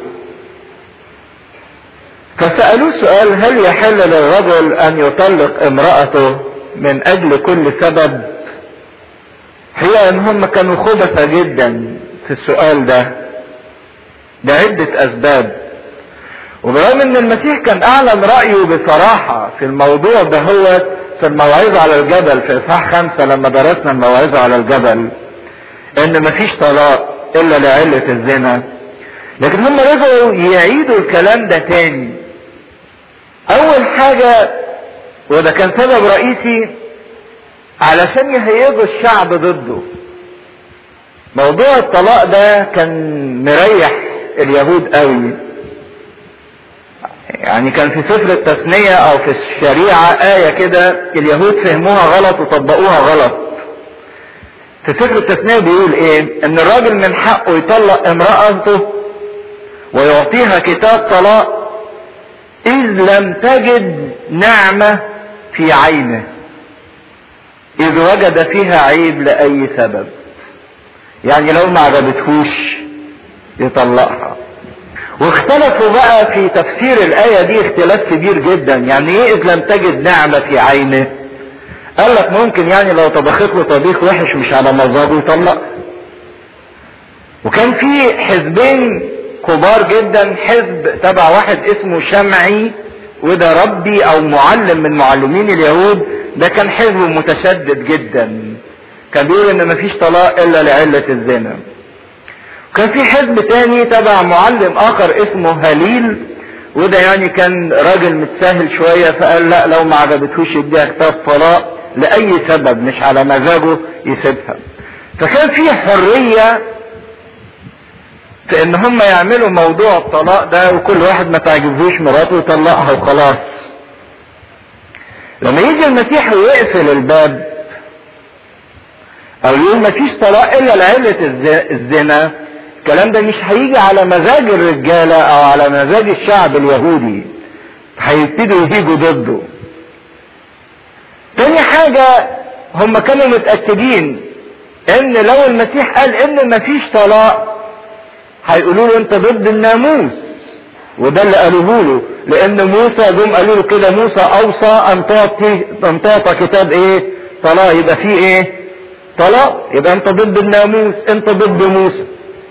فسألوه سؤال هل يحل للرجل ان يطلق امرأته من اجل كل سبب هي ان هم كانوا خبثة جدا في السؤال ده لعدة اسباب وبرغم ان المسيح كان اعلن رأيه بصراحة في الموضوع ده هو في الموعظة على الجبل في اصحاح خمسة لما درسنا الموعظة على الجبل ان مفيش طلاق الا لعلة الزنا لكن هم رجعوا يعيدوا الكلام ده تاني اول حاجة وده كان سبب رئيسي علشان يهيجوا الشعب ضده موضوع الطلاق ده كان مريح اليهود قوي يعني كان في سفر التثنية او في الشريعة آية كده اليهود فهموها غلط وطبقوها غلط في سفر التثنية بيقول ايه ان الراجل من حقه يطلق امرأته ويعطيها كتاب طلاق اذ لم تجد نعمة في عينه اذ وجد فيها عيب لاي سبب يعني لو ما عجبتهوش يطلقها واختلفوا بقى في تفسير الآية دي اختلاف كبير جدا يعني ايه اذ لم تجد نعمة في عينه قال لك ممكن يعني لو طبخت له طبيخ وحش مش على مزاجه يطلق وكان في حزبين كبار جدا حزب تبع واحد اسمه شمعي وده ربي او معلم من معلمين اليهود ده كان حزب متشدد جدا كان بيقول ان مفيش طلاق الا لعلة الزنا كان في حزب تاني تبع معلم اخر اسمه هليل وده يعني كان راجل متساهل شوية فقال لا لو ما عجبتهوش يديها كتاب طلاق لأي سبب مش على مزاجه يسيبها فكان في حرية في ان هم يعملوا موضوع الطلاق ده وكل واحد ما تعجبهوش مراته يطلقها وخلاص لما يجي المسيح ويقفل الباب او يقول مفيش طلاق الا لعلة الزنا الكلام ده مش هيجي على مزاج الرجالة او على مزاج الشعب اليهودي هيبتدوا يهيجوا ضده تاني حاجة هم كانوا متأكدين ان لو المسيح قال ان مفيش طلاق هيقولوا له انت ضد الناموس وده اللي قالوه له لان موسى جم قالوا له كده موسى اوصى ان تعطي ان تعطى كتاب ايه طلاق يبقى فيه ايه طلاق يبقى انت ضد الناموس انت ضد موسى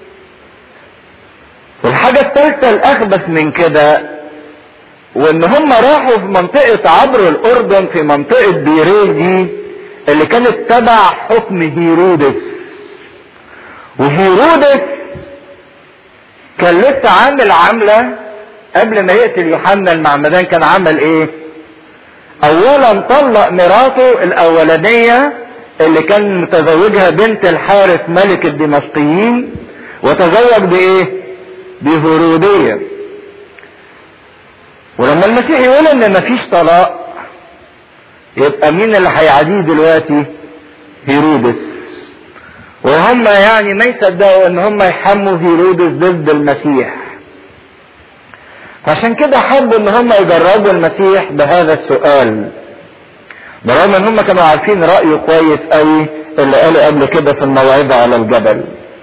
والحاجة الثالثة الأخبث من كده وإن هم راحوا في منطقة عبر الأردن في منطقة بيريه دي اللي كانت تبع حكم هيرودس وهيرودس كان لسه عامل عاملة قبل ما يقتل يوحنا المعمدان كان عمل ايه؟ أولا طلق مراته الأولانية اللي كان متزوجها بنت الحارث ملك الدمشقيين وتزوج بايه؟ بهرودية ولما المسيح يقول ان مفيش طلاق يبقى مين اللي هيعاديه دلوقتي هيرودس وهم يعني ما يصدقوا ان هم يحموا هيرودس ضد المسيح فعشان كده حبوا ان هم يجربوا المسيح بهذا السؤال برغم ان هم كانوا عارفين رأيه كويس قوي اللي قاله قبل كده في الموعظة على الجبل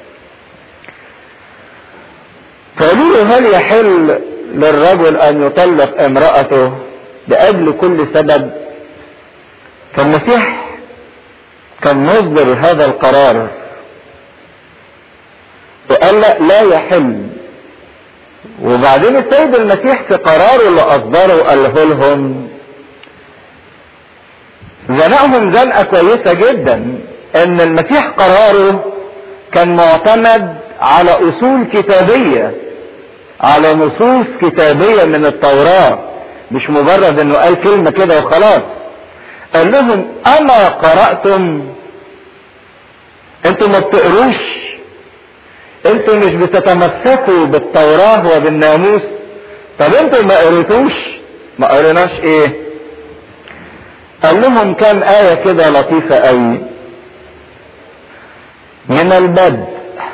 فقالوا له هل يحل للرجل ان يطلق امرأته لأجل كل سبب فالمسيح كان مصدر هذا القرار وقال لا لا يحل وبعدين السيد المسيح في قراره اللي اصدره قاله لهم زنقهم زنقه كويسه جدا ان المسيح قراره كان معتمد على اصول كتابيه على نصوص كتابيه من التوراه مش مجرد انه قال كلمه كده وخلاص قال لهم اما قراتم انتوا ما بتقروش انتوا مش بتتمسكوا بالتوراه وبالناموس طب انتوا ما قريتوش ما قريناش ايه قال لهم كام آية كده لطيفة قوي من البدء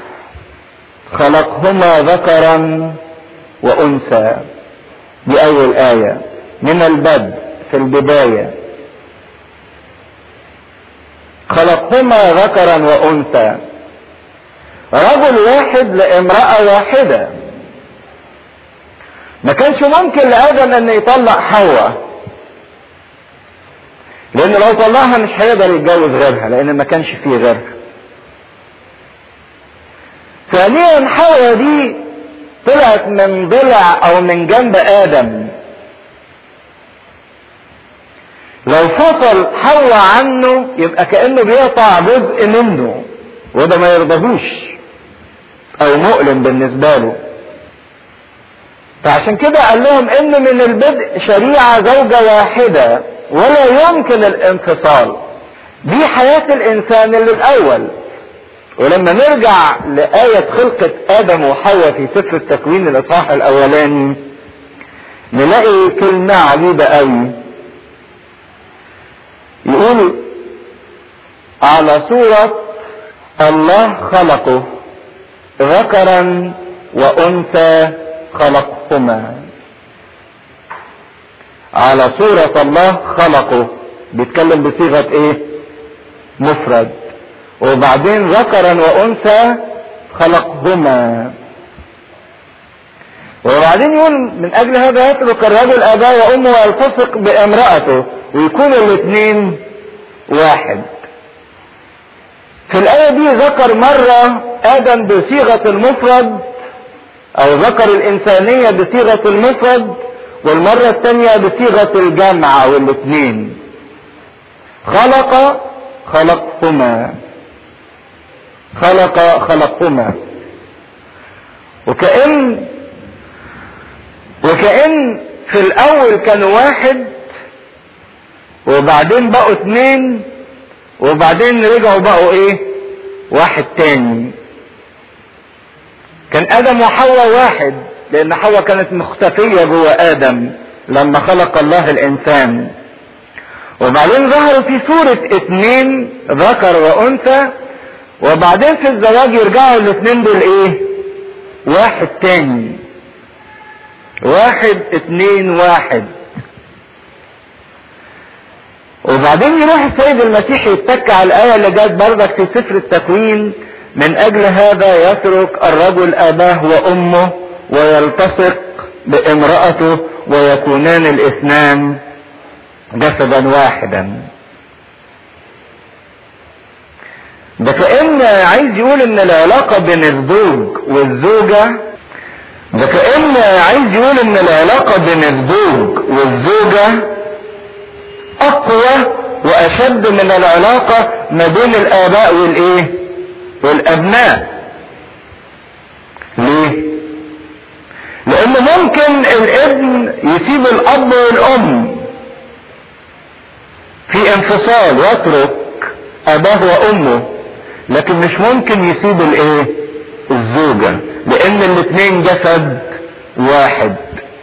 خلقهما ذكرا وأنثى دي أول آية من البدء في البداية خلقهما ذكرا وانثى رجل واحد لامرأة واحدة ما كانش ممكن لآدم ان يطلق حواء لان لو طلعها مش هيقدر يتجوز غيرها لان ما كانش فيه غيرها ثانيا حواء دي طلعت من ضلع او من جنب ادم لو فصل حواء عنه يبقى كانه بيقطع جزء منه وده ما يرضهوش او مؤلم بالنسبه له فعشان كده قال لهم ان من البدء شريعه زوجه واحده ولا يمكن الانفصال دي حياه الانسان اللي الاول ولما نرجع لآية خلقة آدم وحواء في سفر التكوين الإصحاح الأولاني نلاقي كلمة عجيبة قوي يقول على صورة الله خلقه ذكرا وأنثى خلقهما على صورة الله خلقه بيتكلم بصيغة ايه مفرد وبعدين ذكرا وانثى خلقهما وبعدين يقول من اجل هذا يترك الرجل اباه وامه ويلتصق بامرأته ويكون الاثنين واحد في الآية دي ذكر مرة آدم بصيغة المفرد أو ذكر الإنسانية بصيغة المفرد والمرة الثانية بصيغة الجمع والاثنين خلق خلقهما خلق خلقهما وكأن وكأن في الأول كانوا واحد وبعدين بقوا اتنين وبعدين رجعوا بقوا ايه واحد تاني كان ادم وحواء واحد لان حواء كانت مختفية جوه ادم لما خلق الله الانسان وبعدين ظهروا في صورة اتنين ذكر وانثى وبعدين في الزواج يرجعوا الاتنين دول ايه واحد تاني واحد اتنين واحد وبعدين يروح السيد المسيح يتك على الآية اللي جت بردك في سفر التكوين من أجل هذا يترك الرجل أباه وأمه ويلتصق بامرأته ويكونان الاثنان جسدا واحدا ده كأن عايز يقول ان العلاقة بين الزوج والزوجة ده كأن عايز يقول ان العلاقة بين الزوج والزوجة اقوى واشد من العلاقة ما بين الاباء والايه والابناء ليه لان ممكن الابن يسيب الاب والام في انفصال يترك اباه وامه لكن مش ممكن يسيب الايه الزوجة لان الاتنين جسد واحد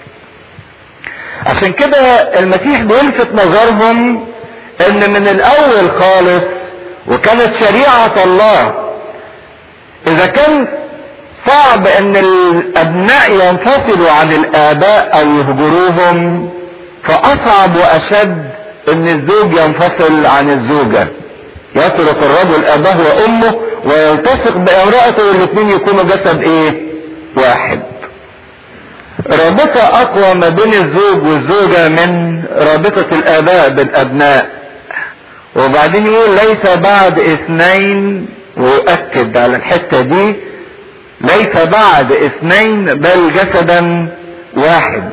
عشان كده المسيح بيلفت نظرهم ان من الاول خالص وكانت شريعة الله اذا كان صعب ان الابناء ينفصلوا عن الاباء او يهجروهم فاصعب واشد ان الزوج ينفصل عن الزوجة يترك الرجل اباه وامه ويلتصق بامرأته والاثنين يكونوا جسد ايه واحد رابطة اقوى ما بين الزوج والزوجة من رابطة الاباء بالابناء وبعدين يقول ليس بعد اثنين ويؤكد على الحتة دي ليس بعد اثنين بل جسدا واحد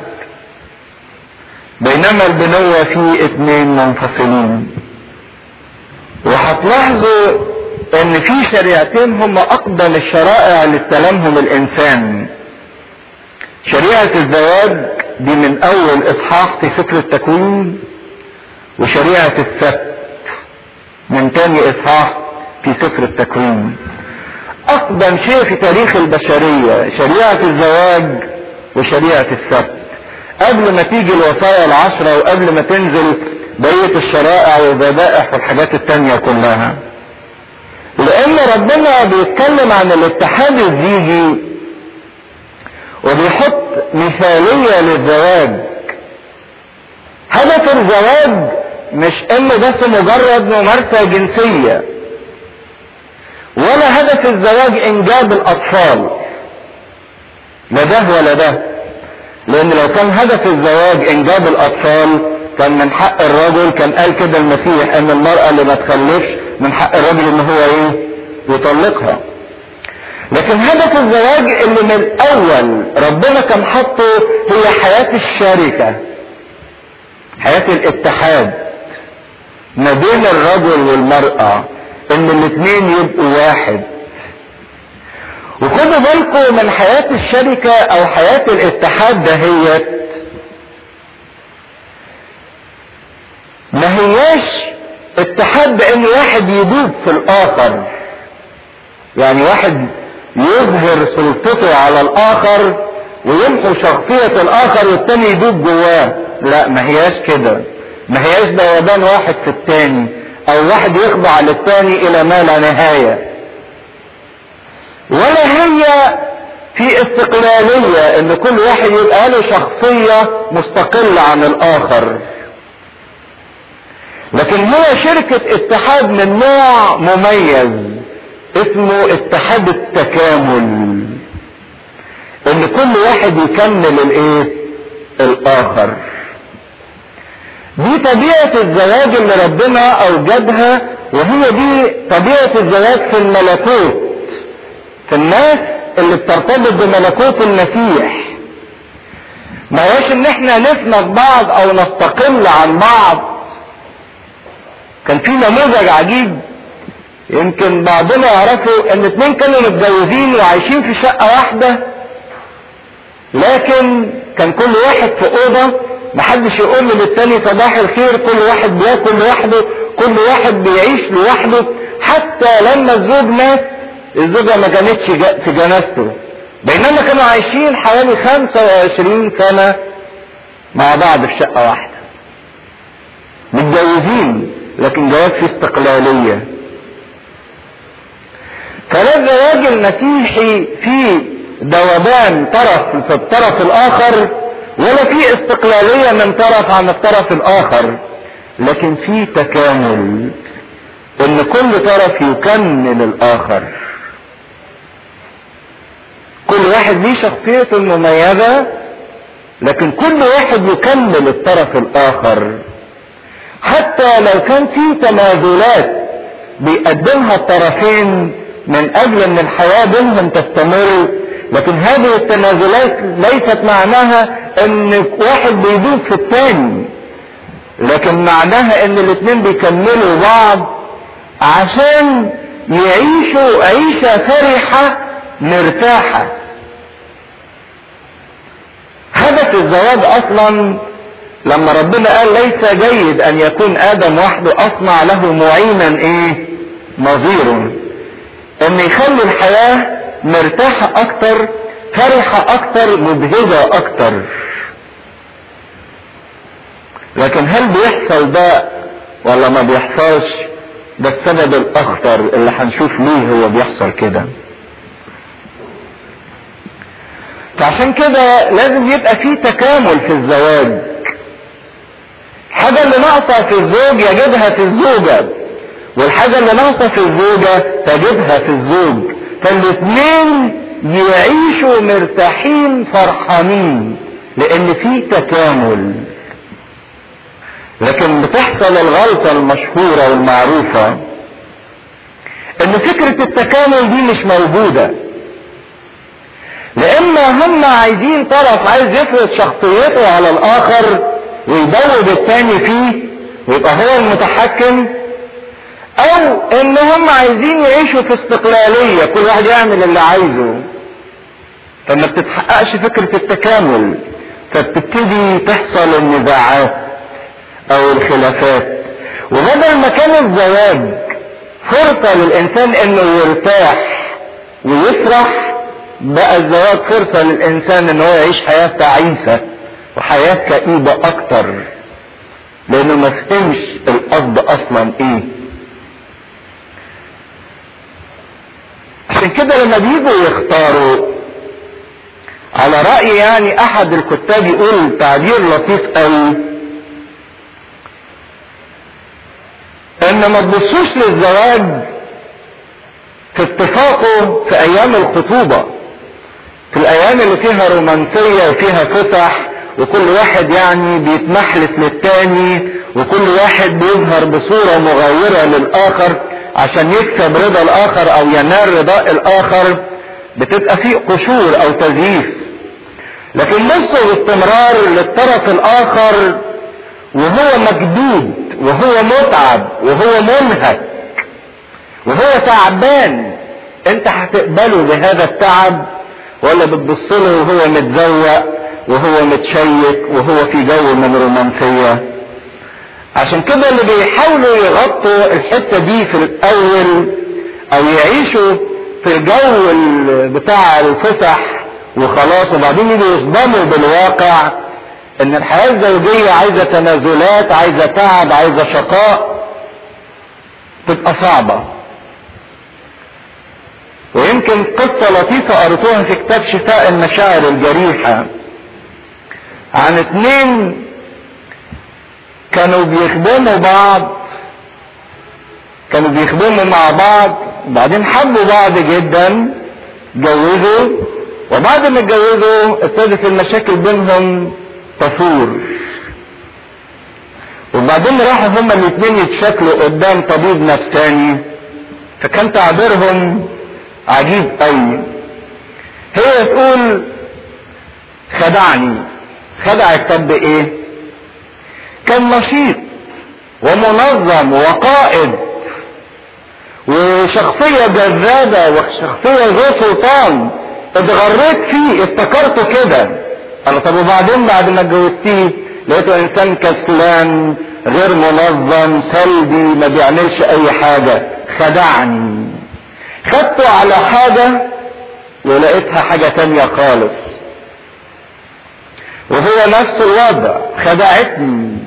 بينما البنوة في اثنين منفصلين وهتلاحظوا ان في شريعتين هم اقدم الشرائع اللي استلمهم الانسان شريعة الزواج دي من اول اصحاح في سفر التكوين وشريعة السبت من تاني اصحاح في سفر التكوين اقدم شيء في تاريخ البشرية شريعة الزواج وشريعة السبت قبل ما تيجي الوصايا العشرة وقبل ما تنزل بقية الشرائع والذبائح والحاجات التانية كلها لان ربنا بيتكلم عن الاتحاد الزيجي وبيحط مثالية للزواج هدف الزواج مش انه بس مجرد ممارسة جنسية ولا هدف الزواج انجاب الاطفال لا ده ولا ده لان لو كان هدف الزواج انجاب الاطفال كان من حق الرجل كان قال كده المسيح ان المرأة اللي ما تخلفش من حق الرجل ان هو ايه يطلقها لكن هدف الزواج اللي من الاول ربنا كان حاطه هي حياة الشركة حياة الاتحاد ما بين الرجل والمرأة ان الاثنين يبقوا واحد وخدوا بالكم من حياة الشركة او حياة الاتحاد دهيت ما هياش اتحاد بان واحد يدوب في الاخر يعني واحد يظهر سلطته على الاخر ويمحو شخصية الاخر والتاني يدوب جواه لا ما هياش كده ما هياش دوبان واحد في التاني او واحد يخضع للتاني الى ما لا نهاية ولا هي في استقلالية ان كل واحد يبقى له شخصية مستقلة عن الاخر لكن هي شركة اتحاد من نوع مميز اسمه اتحاد التكامل ان كل واحد يكمل الايه الاخر دي طبيعة الزواج اللي ربنا اوجدها وهي دي طبيعة الزواج في الملكوت في الناس اللي بترتبط بملكوت المسيح ما هوش ان احنا نسند بعض او نستقل عن بعض كان في نموذج عجيب يمكن بعضنا يعرفوا ان اتنين كانوا متجوزين وعايشين في شقة واحدة لكن كان كل واحد في اوضة محدش يقول للتاني صباح الخير كل واحد بياكل لوحده كل واحد بيعيش لوحده حتى لما الزوج مات الزوجة ما كانتش في جنازته بينما كانوا عايشين حوالي 25 سنة مع بعض في شقة واحدة متجوزين لكن جواز في استقلالية فلا الزواج المسيحي في ذوبان طرف في الطرف الاخر ولا في استقلالية من طرف عن الطرف الاخر لكن في تكامل ان كل طرف يكمل الاخر كل واحد ليه شخصيته المميزة لكن كل واحد يكمل الطرف الاخر حتى لو كان في تنازلات بيقدمها الطرفين من اجل ان الحياة بينهم تستمر لكن هذه التنازلات ليست معناها ان واحد بيدوب في الثاني لكن معناها ان الاثنين بيكملوا بعض عشان يعيشوا عيشة فرحة مرتاحة هدف الزواج اصلا لما ربنا قال ليس جيد ان يكون ادم وحده اصنع له معينا ايه نظير ان يخلي الحياة مرتاحة اكتر فرحة اكتر مبهجة اكتر لكن هل بيحصل ده ولا ما بيحصلش ده السبب الاخطر اللي هنشوف ليه هو بيحصل كده فعشان كده لازم يبقى في تكامل في الزواج الحاجة اللي ناقصة في الزوج يجدها في الزوجة والحاجة اللي ناقصة في الزوجة تجدها في الزوج فالاثنين يعيشوا مرتاحين فرحانين لان في تكامل لكن بتحصل الغلطة المشهورة والمعروفة ان فكرة التكامل دي مش موجودة لإما هم عايزين طرف عايز يفرض شخصيته على الآخر ويدوب التاني فيه ويبقى هو المتحكم أو إن هم عايزين يعيشوا في استقلالية كل واحد يعمل اللي عايزه فما بتتحققش فكرة التكامل فبتبتدي تحصل النزاعات أو الخلافات وبدل ما كان الزواج فرصة للإنسان إنه يرتاح ويفرح بقى الزواج فرصة للإنسان إن هو يعيش حياة تعيسة وحياة كئيبة أكتر لأنه ما فهمش القصد أصلا إيه عشان كده لما بيجوا يختاروا على رأي يعني أحد الكتاب يقول تعبير لطيف قوي ان ما تبصوش للزواج في اتفاقه في ايام الخطوبة في الايام اللي فيها رومانسية وفيها فسح وكل واحد يعني بيتمحلس للتاني وكل واحد بيظهر بصورة مغايرة للاخر عشان يكسب رضا الاخر او ينال رضاء الاخر بتبقى فيه قشور او تزييف لكن بصوا باستمرار للطرف الاخر وهو مجدود وهو متعب وهو منهك وهو تعبان انت هتقبله بهذا التعب ولا بتبص له وهو متزوق وهو متشيك وهو في جو من رومانسية عشان كده اللي بيحاولوا يغطوا الحتة دي في الاول او يعيشوا في الجو بتاع الفسح وخلاص وبعدين يجوا يصدموا بالواقع ان الحياة الزوجية عايزة تنازلات عايزة تعب عايزة شقاء تبقى صعبة ويمكن قصة لطيفة قريتوها في كتاب شفاء المشاعر الجريحة عن اتنين كانوا بيخدموا بعض كانوا بيخدموا مع بعض وبعدين حبوا بعض جدا اتجوزوا وبعد ما اتجوزوا ابتدت المشاكل بينهم تفور وبعدين راحوا هما الاثنين يتشكلوا قدام طبيب نفساني فكان تعبيرهم عجيب قوي هي تقول خدعني خدعك طب بايه كان نشيط ومنظم وقائد وشخصية جذابة وشخصية ذو سلطان اتغريت فيه افتكرته كده قال طب وبعدين بعد ما اتجوزتيه لقيته انسان كسلان غير منظم سلبي ما بيعملش اي حاجة خدعني خدته على حاجة ولقيتها حاجة تانية خالص وهو نفس الوضع خدعتني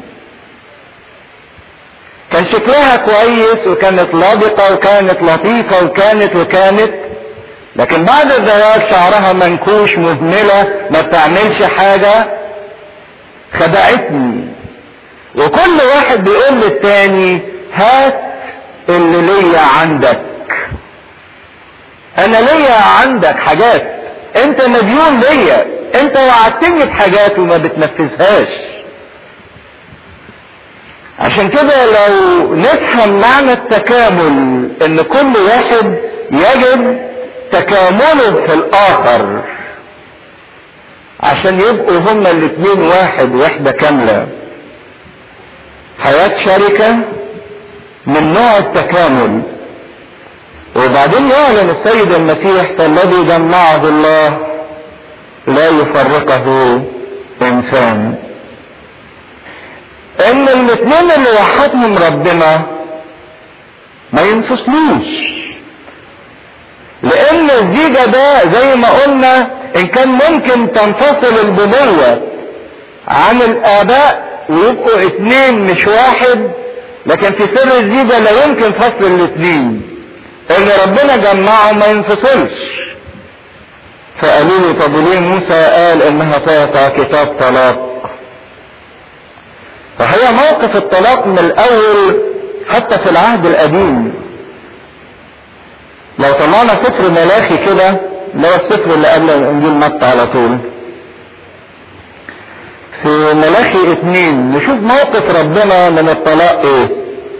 كان شكلها كويس وكانت لابقة وكانت لطيفة وكانت وكانت لكن بعد الزواج شعرها منكوش مهملة ما بتعملش حاجة خدعتني وكل واحد بيقول للتاني هات اللي ليا عندك انا ليا عندك حاجات انت مديون ليا انت وعدتني بحاجات وما بتنفذهاش عشان كده لو نفهم معنى التكامل ان كل واحد يجب تكامله في الاخر عشان يبقوا هما الاثنين واحد وحدة كاملة حياة شركة من نوع التكامل وبعدين يعلن السيد المسيح فالذي جمعه الله لا يفرقه انسان ان الاثنين اللي وحدهم ربنا ما ينفصلوش لان الزيجة ده زي ما قلنا ان كان ممكن تنفصل البنوة عن الاباء ويبقوا اتنين مش واحد لكن في سر الزيجة لا يمكن فصل الاثنين ان ربنا جمعهم ما ينفصلش فقالوا له طب ليه موسى قال انها تعطى كتاب طلاق فهي موقف الطلاق من الاول حتى في العهد القديم لو طلعنا سفر ملاخي كده اللي هو السفر اللي قبل انجيل متى على طول في ملاخي اتنين نشوف موقف ربنا من الطلاق ايه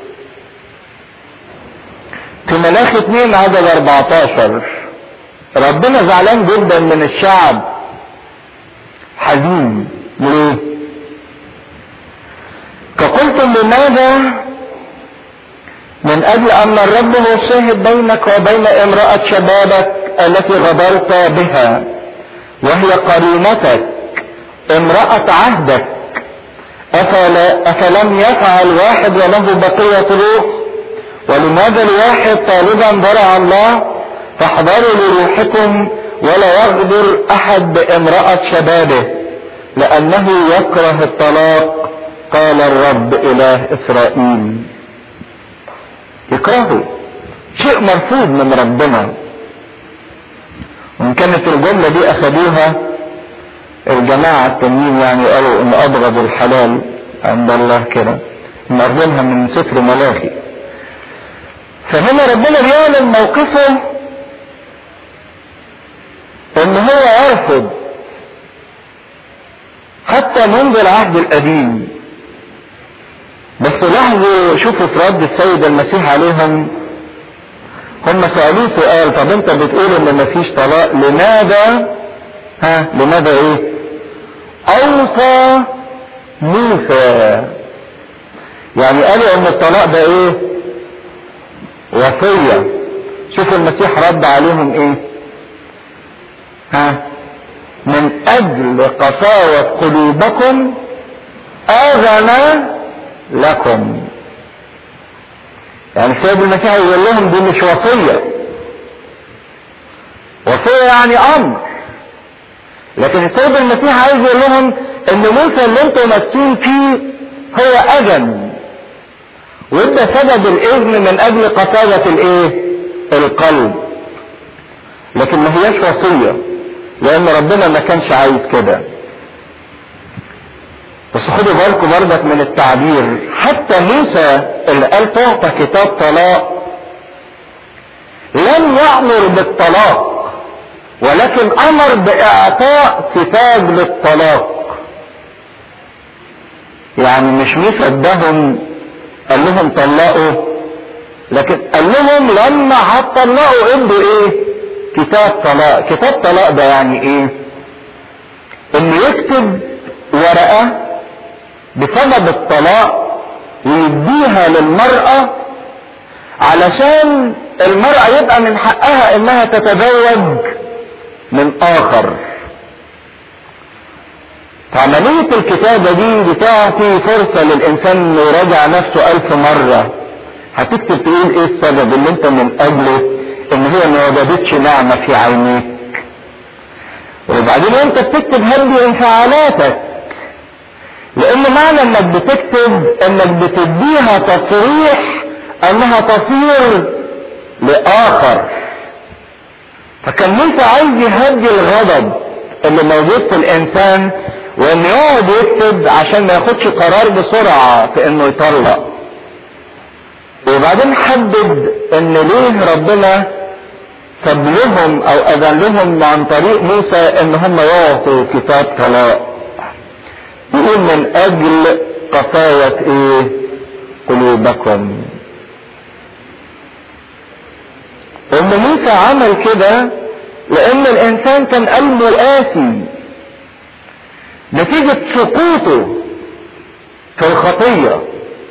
في ملاخي اتنين عدد 14 ربنا زعلان جدا من الشعب حزين ليه فقلتم لماذا من اجل ان الرب هو الشاهد بينك وبين امرأة شبابك التي غدرت بها وهي قرينتك امرأة عهدك أفلا أفلم يفعل واحد وله بقية روح ولماذا الواحد طالبا ضرع الله فاحذروا لروحكم ولا يغدر احد بامرأة شبابه لانه يكره الطلاق قال الرب اله اسرائيل يكرهه شيء مرفوض من ربنا وان كانت الجملة دي اخذوها الجماعة التانيين يعني قالوا ان ابغض الحلال عند الله كده مأخذينها من سفر ملاخي فهنا ربنا بيعلن موقفه ان هو يرفض حتى منذ العهد القديم بس لاحظوا شوفوا في رد السيد المسيح عليهم هم سألوه سؤال طب انت بتقول ان مفيش طلاق لماذا ها لماذا ايه اوصى موسى يعني قالوا ان الطلاق ده ايه وصية شوفوا المسيح رد عليهم ايه ها من اجل قساوة قلوبكم اذن لكم يعني السيد المسيح يقول لهم دي مش وصية وصية يعني امر لكن السيد المسيح عايز يقول لهم ان موسى اللي انتم ماسكين فيه هو اذن وده سبب الاذن من اجل قساوة الايه القلب لكن ما هياش وصية لان ربنا ما كانش عايز كده بس خدوا بالكم برضك من التعبير حتى موسى اللي قال تعطى كتاب طلاق لم يأمر بالطلاق ولكن امر باعطاء كتاب للطلاق يعني مش موسى اداهم قال لهم طلقوا لكن قال لهم لما هتطلقوا ادوا ايه كتاب طلاق كتاب طلاق ده يعني ايه انه يكتب ورقة بسبب الطلاق ويديها للمرأة علشان المرأة يبقى من حقها انها تتزوج من اخر فعملية الكتابة دي بتعطي فرصة للإنسان إنه يراجع نفسه ألف مرة هتكتب تقول إيه السبب اللي أنت من أجله إن هي ما وجدتش نعمة في عينيك وبعدين أنت بتكتب هدي انفعالاتك لأن معنى إنك بتكتب إنك بتديها تصريح إنها تصير لآخر فكان موسى عايز يهدي الغضب اللي موجود في الإنسان وانه يقعد يكتب عشان ما ياخدش قرار بسرعة في انه يطلق وبعدين حدد ان ليه ربنا ساب لهم او اذن لهم عن طريق موسى ان هم يعطوا كتاب طلاق يقول من اجل قساوة ايه قلوبكم ان موسى عمل كده لان الانسان كان قلبه قاسي نتيجة سقوطه في الخطية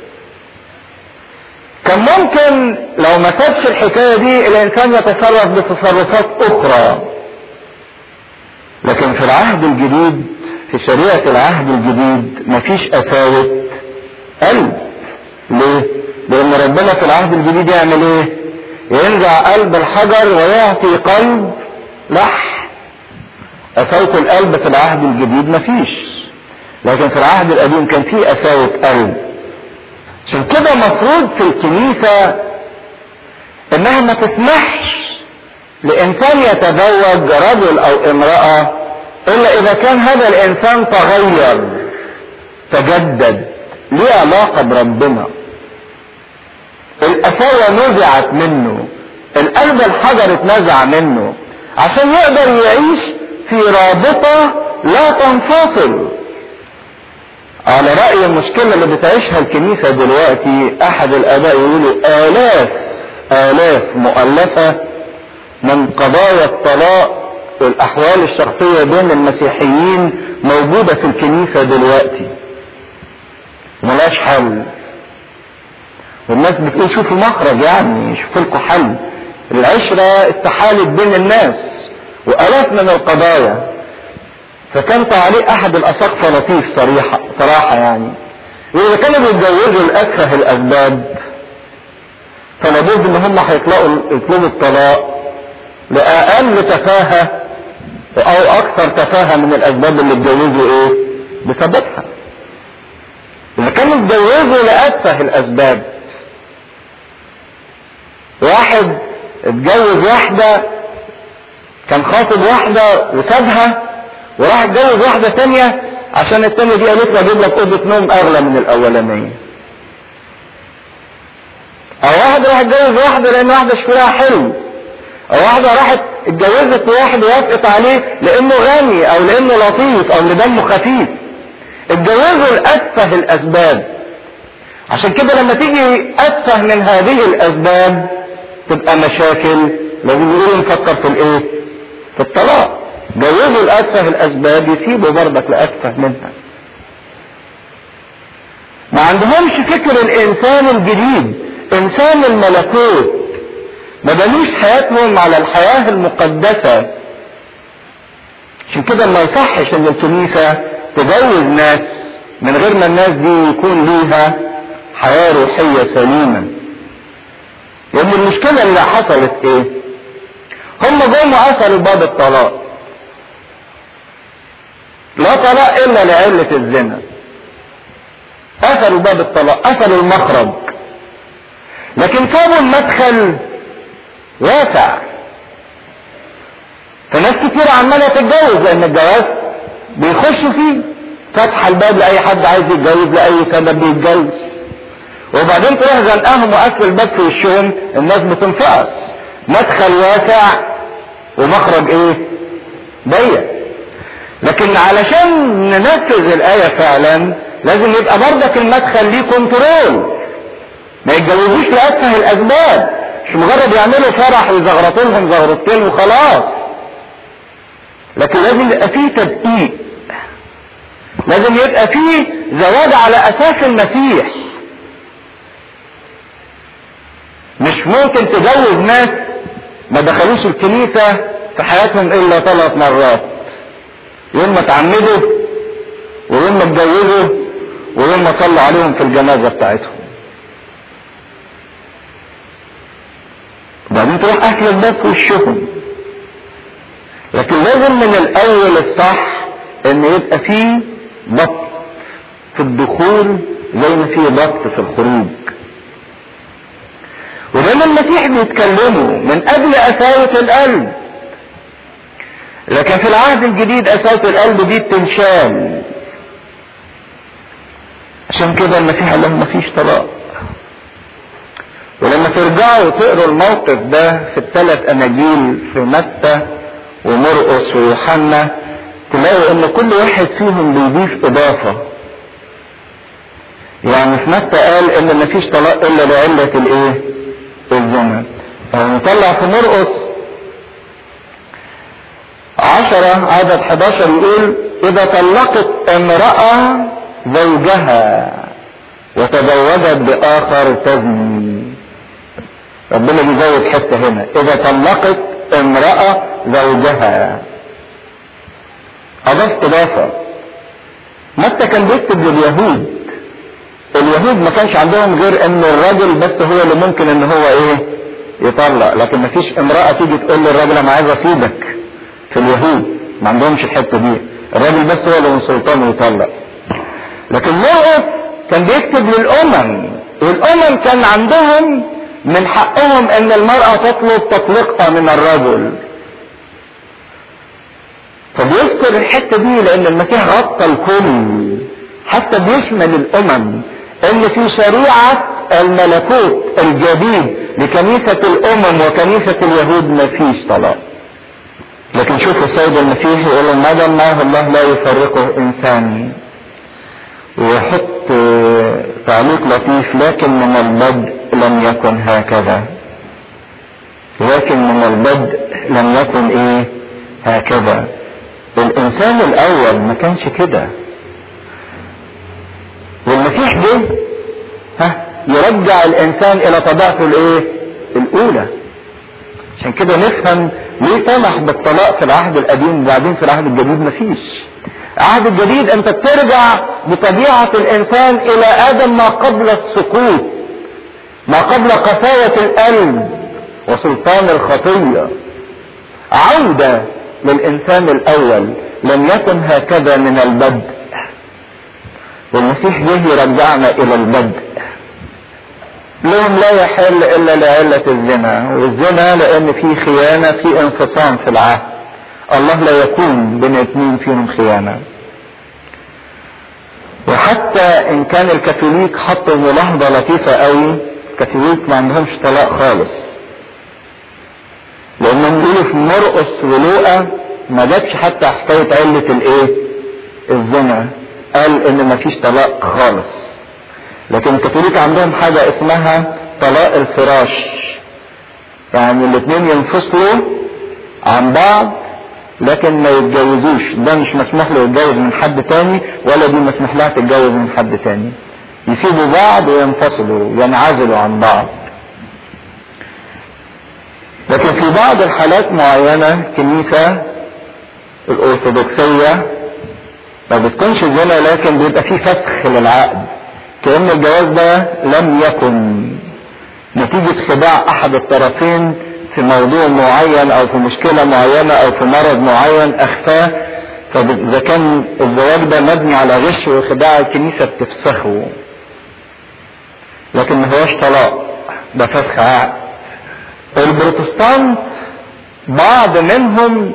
كان ممكن لو ما سابش الحكاية دي الانسان يتصرف بتصرفات اخرى لكن في العهد الجديد في شريعة العهد الجديد مفيش قساوة قلب ليه؟ لان ربنا في العهد الجديد يعمل ايه؟ ينزع قلب الحجر ويعطي قلب لح قساوة القلب في العهد الجديد مفيش لكن في العهد القديم كان في قساوة قلب عشان كده مفروض في الكنيسة انها ما تسمحش لانسان يتزوج رجل او امرأة الا اذا كان هذا الانسان تغير تجدد ليه علاقة بربنا القساوة نزعت منه القلب الحجر اتنزع منه عشان يقدر يعيش في رابطة لا تنفصل على رأي المشكلة اللي بتعيشها الكنيسة دلوقتي أحد الآباء يقولوا آلاف آلاف مؤلفة من قضايا الطلاق والأحوال الشخصية بين المسيحيين موجودة في الكنيسة دلوقتي ملاش حل والناس بتقول شوفوا مخرج يعني شوفوا لكم حل العشرة استحالت بين الناس وآلاف من القضايا فكان تعليق أحد الأساقفة لطيف صريحة صراحة يعني وإذا كانوا بيتجوزوا لأتفه الأسباب فلابد إن هم هيطلقوا يطلبوا الطلاق لأقل تفاهة أو أكثر تفاهة من الأسباب اللي اتجوزوا إيه؟ بسببها. إذا كانوا اتجوزوا لأتفه الأسباب واحد اتجوز واحدة كان خاطب واحدة وسابها وراح اتجوز واحدة تانية عشان التانية دي قالت له اجيب لك اوضة نوم اغلى من الاولانية. او واحد راح اتجوز واحدة لان واحدة شكلها حلو او واحدة راحت اتجوزت واحد وافقت عليه لانه غني او لانه لطيف او لدمه خفيف اتجوزوا لأتفه الاسباب عشان كده لما تيجي اتفه من هذه الاسباب تبقى مشاكل لازم يقولوا نفكر في الايه في الطلاق جوزوا لأتفه الاسباب يسيبوا برضك لأتفه منها ما عندهمش فكر الانسان الجديد انسان الملكوت ما بنوش حياتهم على الحياة المقدسة عشان كده ما يصحش ان الكنيسة تجوز ناس من غير ما الناس دي يكون ليها حياة روحية سليمة لان المشكلة اللي حصلت ايه هم جم وقفلوا باب الطلاق لا طلاق الا لعلة الزنا قفلوا باب الطلاق قفلوا المخرج لكن سابوا المدخل واسع فناس كتير عمالة تتجوز لان الجواز بيخشوا فيه فتح الباب لاي حد عايز يتجوز لاي سبب بيتجوز وبعدين تروح زنقاهم وقفل الباب في وشهم الناس بتنفقص مدخل واسع ومخرج ايه ضيق لكن علشان ننفذ الآية فعلا لازم يبقى برضك المدخل ليه كنترول ما يتجوزوش لأتفه الأسباب مش مجرد يعملوا فرح ويزغرطوا لهم زغرتين وخلاص لكن لازم يبقى فيه تدقيق لازم يبقى فيه زواج على أساس المسيح مش ممكن تجوز ناس ما دخلوش الكنيسة في حياتهم إلا ثلاث مرات يوم ما تعمدوا ويوم ما اتجوزوا ويوم ما صلوا عليهم في الجنازة بتاعتهم وبعدين تروح اكل الباب في وشهم لكن لازم من الاول الصح ان يبقى فيه ضبط في الدخول زي ما فيه ضبط في الخروج ولما المسيح بيتكلموا من اجل قساوة القلب لكن في العهد الجديد قساوة القلب دي بتنشال عشان كده المسيح قال لهم مفيش طلاق ولما ترجعوا تقروا الموقف ده في الثلاث اناجيل في متى ومرقس ويوحنا تلاقوا ان كل واحد فيهم بيضيف اضافة يعني في متى قال ان مفيش طلاق الا لعلة الايه الزنا فنطلع في مرقس عشرة عدد 11 يقول اذا طلقت امرأة زوجها وتزوجت باخر تزني ربنا بيزود حتة هنا اذا طلقت امرأة زوجها اضاف اضافة متى كان بيكتب لليهود اليهود ما كانش عندهم غير ان الراجل بس هو اللي ممكن ان هو ايه يطلق لكن ما فيش امرأة تيجي تقول للراجل انا عايز اسيبك في اليهود ما عندهمش الحتة دي الراجل بس هو اللي من سلطانه يطلق لكن مرقس كان بيكتب للامم والامم كان عندهم من حقهم ان المرأة تطلب تطليقها من الرجل فبيذكر الحتة دي لان المسيح غطى الكل حتى بيشمل الامم ان في شريعة الملكوت الجديد لكنيسة الامم وكنيسة اليهود ما فيش طلاق لكن شوفوا السيد المسيح يقول ما دام معه الله لا يفرقه انسان ويحط تعليق لطيف لكن من البدء لم يكن هكذا لكن من البدء لم يكن ايه هكذا الانسان الاول ما كانش كده والمسيح جه ها يرجع الانسان الى طبيعته الايه الاولى عشان كده نفهم ليه سمح بالطلاق في العهد القديم وبعدين في العهد الجديد مفيش العهد الجديد انت بترجع بطبيعة الانسان الى ادم ما قبل السقوط ما قبل قساوة القلب وسلطان الخطية عودة للانسان الاول لم يكن هكذا من البدء والمسيح جه يرجعنا الى البدء لهم لا يحل الا لعلة الزنا والزنا لان في خيانة في انفصام في العهد الله لا يكون بين اثنين فيهم خيانة وحتى ان كان الكاثوليك حطوا ملاحظة لطيفة قوي كاثوليك ما عندهمش طلاق خالص لانهم بيقولوا في مرقس ولوقا ما جاتش حتى حكايه عله الايه الزنا قال ان ما فيش طلاق خالص لكن الكاثوليك عندهم حاجه اسمها طلاق الفراش يعني الاثنين ينفصلوا عن بعض لكن ما يتجوزوش ده مش مسموح له يتجوز من حد تاني ولا دي مسموح لها تتجوز من حد تاني يسيبوا بعض وينفصلوا ينعزلوا عن بعض لكن في بعض الحالات معينة كنيسة الأرثوذكسية ما بتكونش زنا لكن بيبقى فيه فسخ للعقد كأن الجواز ده لم يكن نتيجة خداع أحد الطرفين في موضوع معين أو في مشكلة معينة أو في مرض معين أخفاه فإذا كان الزواج ده مبني على غش وخداع الكنيسة بتفسخه لكن ما هوش طلاق ده فسخ عقد البروتستانت بعض منهم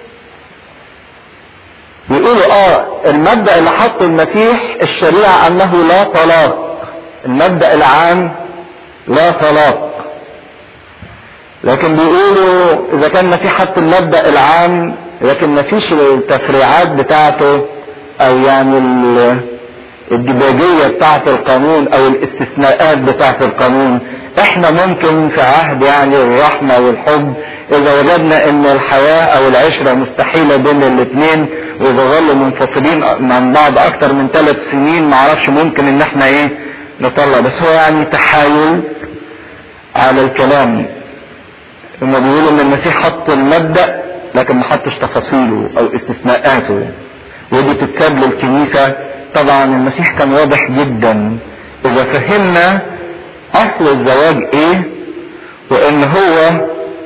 يقولوا اه المبدأ اللي حطه المسيح الشريعة انه لا طلاق المبدأ العام لا طلاق لكن بيقولوا اذا كان المسيح حط المبدأ العام لكن ما فيش التفريعات بتاعته او يعني الديباجية بتاعت القانون او الاستثناءات بتاعت القانون احنا ممكن في عهد يعني الرحمة والحب اذا وجدنا ان الحياة او العشرة مستحيلة بين الاثنين واذا ظلوا منفصلين عن بعض اكتر من ثلاث سنين معرفش ممكن ان احنا ايه نطلع بس هو يعني تحايل على الكلام هما بيقولوا ان المسيح حط المبدأ لكن ما حطش تفاصيله او استثناءاته ودي تتساب للكنيسة طبعا المسيح كان واضح جدا اذا فهمنا اصل الزواج ايه وان هو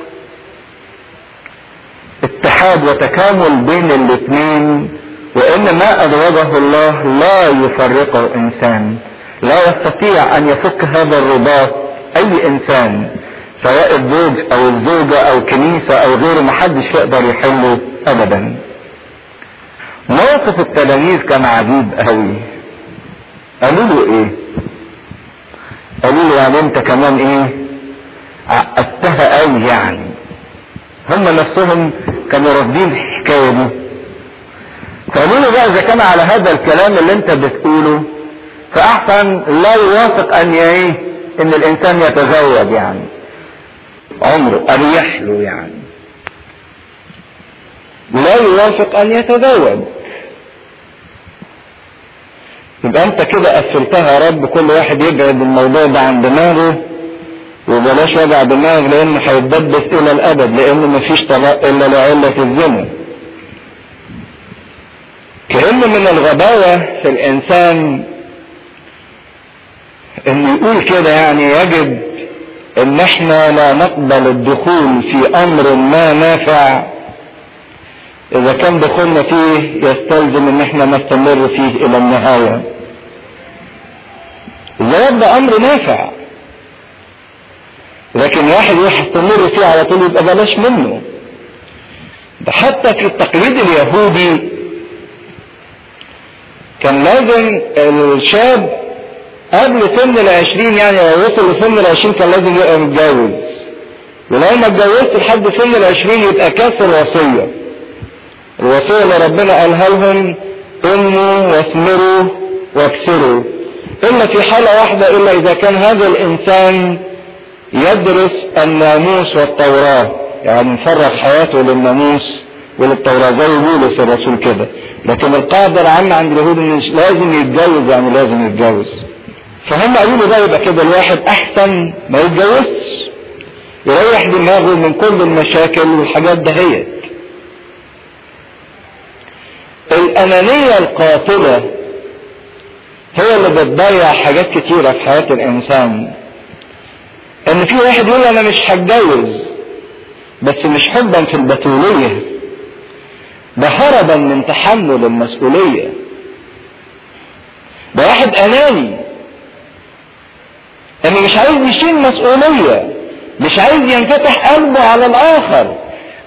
اتحاد وتكامل بين الاثنين وان ما ازوجه الله لا يفرقه انسان لا يستطيع ان يفك هذا الرباط اي انسان سواء الزوج او الزوجة او كنيسة او غيره محدش يقدر يحله ابدا موقف التلاميذ كان عجيب قوي قالوا له ايه قالوا له يعني انت كمان ايه عقدتها قوي يعني هم نفسهم كانوا رافضين الحكايه دي فقالوا له بقى اذا كان على هذا الكلام اللي انت بتقوله فاحسن لا يوافق ان ايه ان الانسان يتزوج يعني عمره اريح له يعني لا يوافق ان يتزوج يبقى انت كده قفلتها يا رب كل واحد يبعد الموضوع ده عن دماغه وبلاش وجع دماغ لانه هيتدبس الى الابد لانه مفيش طلاق الا لعلة الزنا كأن من الغباوة في الانسان انه يقول كده يعني يجب ان احنا لا نقبل الدخول في امر ما نافع اذا كان دخولنا فيه يستلزم ان احنا نستمر فيه الى النهاية الزواج ده امر نافع لكن واحد يستمر فيه على طول يبقى بلاش منه ده حتى في التقليد اليهودي كان لازم الشاب قبل سن العشرين يعني لو وصل لسن العشرين كان لازم يبقى متجوز ولو ما اتجوزت لحد سن العشرين يبقى كسر وصيه الوصية اللي ربنا قالها لهم انموا واثمروا واكسروا الا في حالة واحدة الا اذا كان هذا الانسان يدرس الناموس والتوراة يعني مفرغ حياته للناموس وللتوراة زي بولس الرسول كده لكن القاعدة العامة عند اليهود ان لازم يتجوز يعني لازم يتجوز فهم قالوا له ده يبقى كده الواحد احسن ما يتجوزش يريح دماغه من كل المشاكل والحاجات دهيت الأنانية القاتلة هي اللي بتضيع حاجات كتيرة في حياة الإنسان إن في واحد يقول أنا مش هتجوز بس مش حبا في البتولية ده هربا من تحمل المسؤولية ده واحد أناني إنه مش عايز يشيل مسؤولية مش عايز ينفتح قلبه على الآخر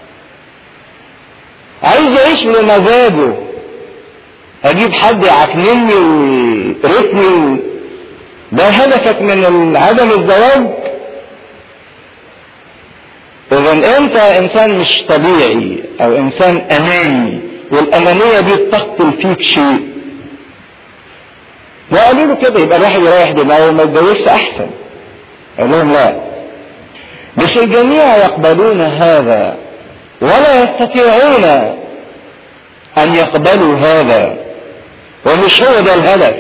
عايز يعيش بمزاجه اجيب حد يعكنني ويقرفني ده هدفك من عدم الزواج اذا انت انسان مش طبيعي او انسان اناني والانانية دي تقتل فيك شيء وقالوا له كده يبقى الواحد يريح دماغه وما يتجوزش احسن قال لهم لا مش الجميع يقبلون هذا ولا يستطيعون ان يقبلوا هذا ومش هو ده الهدف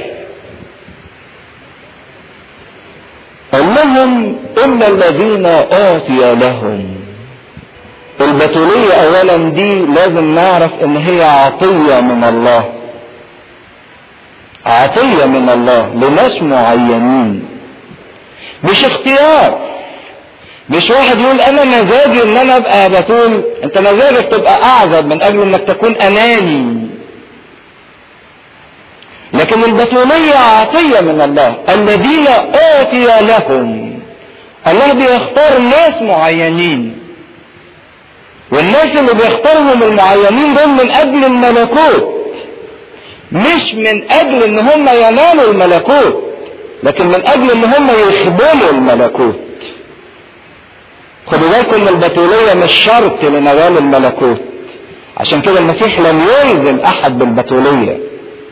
قال لهم الا الذين اعطي لهم البتولية اولا دي لازم نعرف ان هي عطية من الله عطية من الله لناس معينين مش اختيار مش واحد يقول انا مزاجي ان انا ابقى بتول انت مزاجك تبقى اعزب من اجل انك تكون اناني لكن البتولية عطية من الله الذين اعطي لهم الله بيختار ناس معينين والناس اللي بيختارهم المعينين دول من اجل الملكوت مش من اجل ان هم ينالوا الملكوت لكن من اجل ان هم يخدموا الملكوت خدوا بالكم البتولية مش شرط لنوال الملكوت عشان كده المسيح لم يلزم احد بالبتولية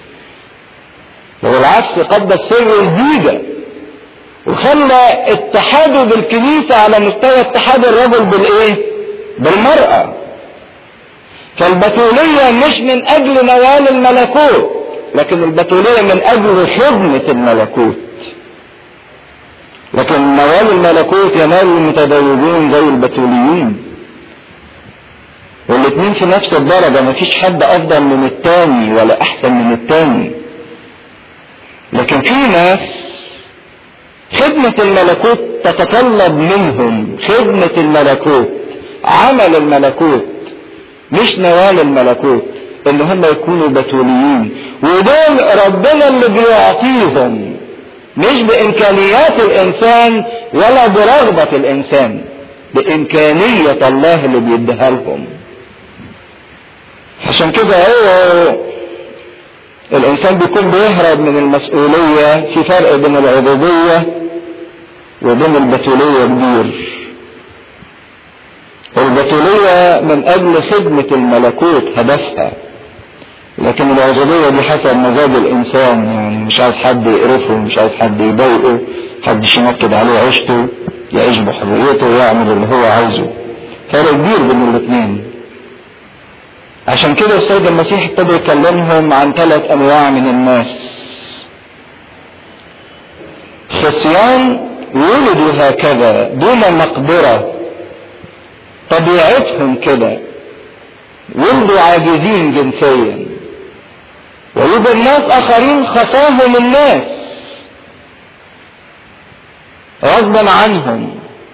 وبالعكس قدس سر الزيجة وخلى اتحاده بالكنيسة على مستوى اتحاد الرجل بالايه بالمرأة فالبتولية مش من اجل نوال الملكوت لكن البتولية من اجل خدمة الملكوت لكن نوال الملكوت ينال المتدرجون زي البتوليين والاثنين في نفس الدرجة مفيش حد افضل من التاني ولا احسن من التاني لكن في ناس خدمة الملكوت تتطلب منهم خدمة الملكوت عمل الملكوت مش نوال الملكوت ان هم يكونوا بتوليين ودول ربنا اللي بيعطيهم مش بامكانيات الانسان ولا برغبة الانسان بامكانية الله اللي بيديها لهم عشان كده هو الانسان بيكون بيهرب من المسؤولية في فرق بين العبودية وبين البتولية كبير البتولية من اجل خدمة الملكوت هدفها لكن العبودية دي حسب مزاج الانسان يعني مش عايز حد يقرفه مش عايز حد يضايقه حد ينكد عليه عيشته يعيش بحريته ويعمل اللي هو عايزه فرق كبير بين الاثنين عشان كده السيد المسيح ابتدى يكلمهم عن ثلاث انواع من الناس خصيان ولدوا هكذا دون مقدرة طبيعتهم كده ولدوا عاجزين جنسيا ويوجد ناس اخرين خصاهم الناس غصبا عنهم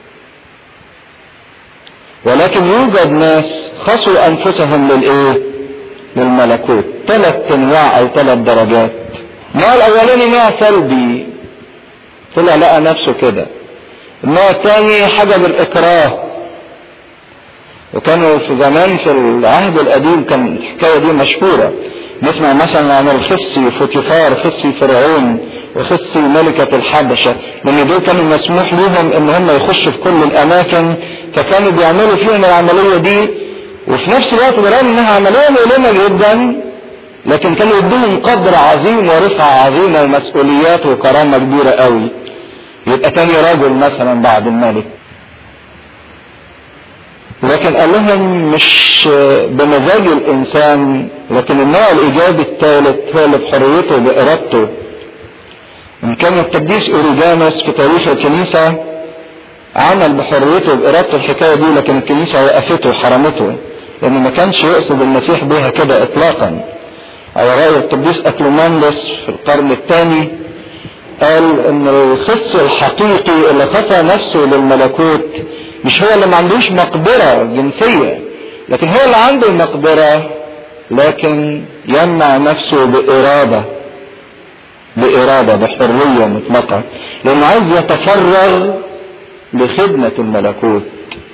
ولكن يوجد ناس خصوا انفسهم للايه للملكوت ثلاث انواع او ثلاث درجات النوع الاولاني نوع سلبي طلع لقى نفسه كده النوع الثاني حاجة بالاكراه وكانوا في زمان في العهد القديم كان الحكاية دي مشهورة نسمع مثلا عن الخصي فوتيفار خصي فرعون وخصي ملكة الحبشة لان دول كانوا مسموح لهم ان هم يخشوا في كل الاماكن فكانوا بيعملوا فيهم العملية دي وفي نفس الوقت برغم انها عملية مؤلمة جدا لكن كانوا يدوهم قدر عظيم ورفعة عظيمة ومسؤوليات وكرامة كبيرة قوي يبقى تاني رجل مثلا بعد الملك لكن قال لهم مش بمزاج الانسان لكن النوع الايجابي الثالث هو اللي بحريته بارادته ان كان القديس اوريجانوس في تاريخ الكنيسة عمل بحريته بارادته الحكاية دي لكن الكنيسة وقفته وحرمته لانه ما كانش يقصد المسيح بها كده اطلاقا على رأي القديس اكلوماندس في القرن الثاني قال ان الخص الحقيقي اللي خصى نفسه للملكوت مش هو اللي ما عندوش مقدرة جنسية لكن هو اللي عنده مقدرة لكن يمنع نفسه بإرادة بإرادة بحرية مطلقة لأنه عايز يتفرغ لخدمة الملكوت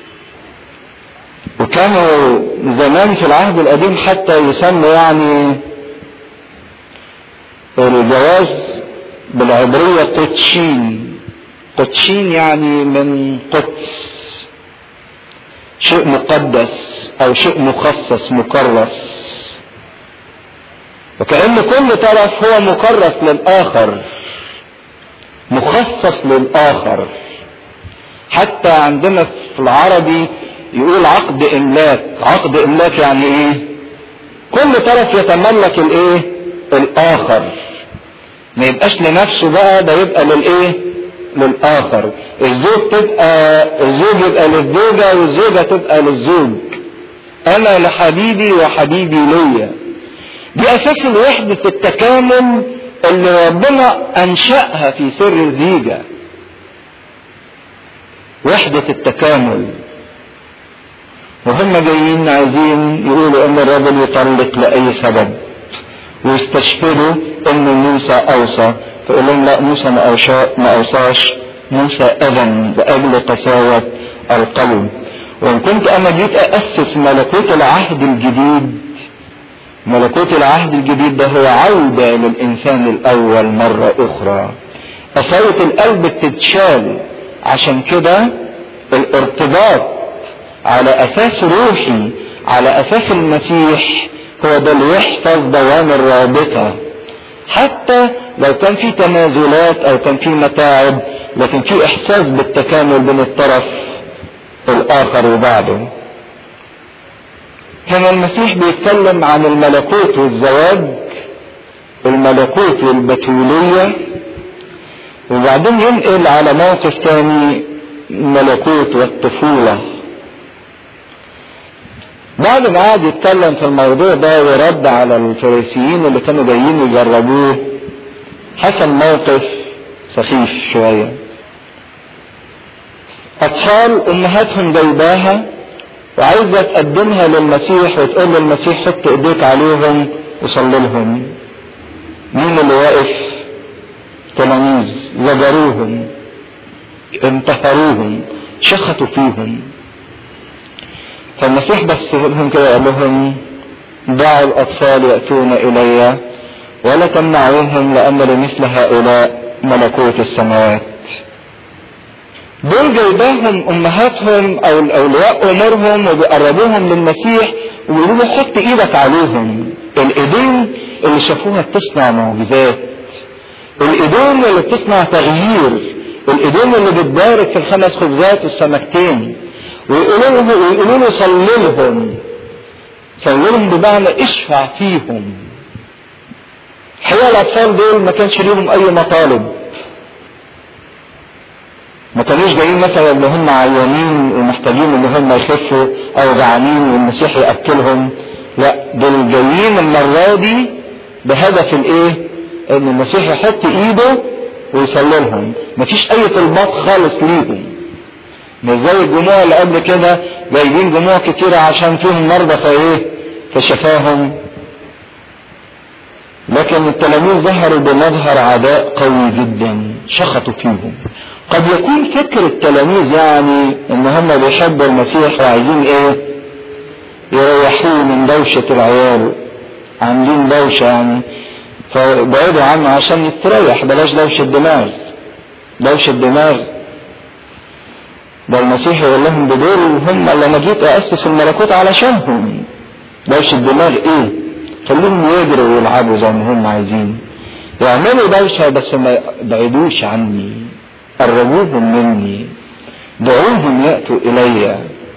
وكانوا زمان في العهد القديم حتى يسموا يعني الجواز بالعبرية قدشين قدشين يعني من قدس شيء مقدس او شيء مخصص مكرس وكأن كل طرف هو مكرس للآخر مخصص للآخر حتى عندنا في العربي يقول عقد إملاك عقد إملاك يعني إيه كل طرف يتملك الإيه الآخر ما يبقاش لنفسه بقى ده يبقى للإيه للآخر الزوج تبقى الزوج يبقى للزوجة والزوجة تبقى للزوج أنا لحبيبي وحبيبي ليا دي أساس الوحدة التكامل اللي ربنا أنشأها في سر الزيجة وحدة التكامل وهم جايين عايزين يقولوا ان الرجل يطلق لاي سبب ويستشهدوا ان موسى اوصى فيقول لهم لا موسى ما اوصى ما اوصاش موسى اذن لاجل قساوة القلب وان كنت انا جيت اسس ملكوت العهد الجديد ملكوت العهد الجديد ده هو عودة للإنسان الأول مرة أخرى قساوة القلب بتتشال عشان كده الارتباط على أساس روحي على أساس المسيح هو ده اللي يحفظ دوام الرابطة حتى لو كان في تنازلات أو كان في متاعب لكن في إحساس بالتكامل بين الطرف الآخر وبعده كان المسيح بيتكلم عن الملكوت والزواج الملكوت والبتولية وبعدين ينقل على موقف تاني الملكوت والطفولة بعد ما قعد يتكلم في الموضوع ده ورد على الفريسيين اللي كانوا جايين يجربوه حصل موقف سخيف شوية أطفال أمهاتهم جايباها وعايزة تقدمها للمسيح وتقول للمسيح حط ايديك عليهم وصلي لهم مين اللي واقف تلاميذ زجروهم انتحروهم شخطوا فيهم فالمسيح بس لهم كده قال لهم دعوا الاطفال ياتون الي ولا تمنعوهم لان لمثل هؤلاء ملكوت السماوات دول جايباهم امهاتهم او الاولياء امورهم وبيقربوهم للمسيح ويقولوا له حط ايدك عليهم الايدين اللي شافوها بتصنع معجزات الايدين اللي بتصنع تغيير الايدين اللي بتبارك في الخمس خبزات والسمكتين ويقولوا له ويقولوا له صلي لهم صلي لهم بمعنى اشفع فيهم الحقيقه الاطفال دول ما كانش ليهم اي مطالب ما كانوش جايين مثلا ان هم عيانين ومحتاجين ان هم يخفوا او جعانين والمسيح ياكلهم لا دول جايين المره دي بهدف الايه ان المسيح يحط ايده ويصلي لهم مفيش اي طلبات خالص ليهم مش زي الجموع اللي قبل كده جايبين جموع كتيرة عشان فيهم مرضى فايه فشفاهم لكن التلاميذ ظهروا بمظهر عداء قوي جدا شخطوا فيهم قد يكون فكر التلاميذ يعني ان هم بيحبوا المسيح وعايزين ايه يريحوه من دوشة العيال عاملين دوشة يعني فبعدوا عنه عشان يستريح بلاش دوشة دماغ دوشة دماغ ده المسيح يقول لهم بدول هم اللي انا جيت اسس الملكوت علشانهم دوشة دماغ ايه خليهم يجروا ويلعبوا زي ما هم عايزين يعملوا دوشة بس ما يبعدوش عني قربوهم مني دعوهم يأتوا إلي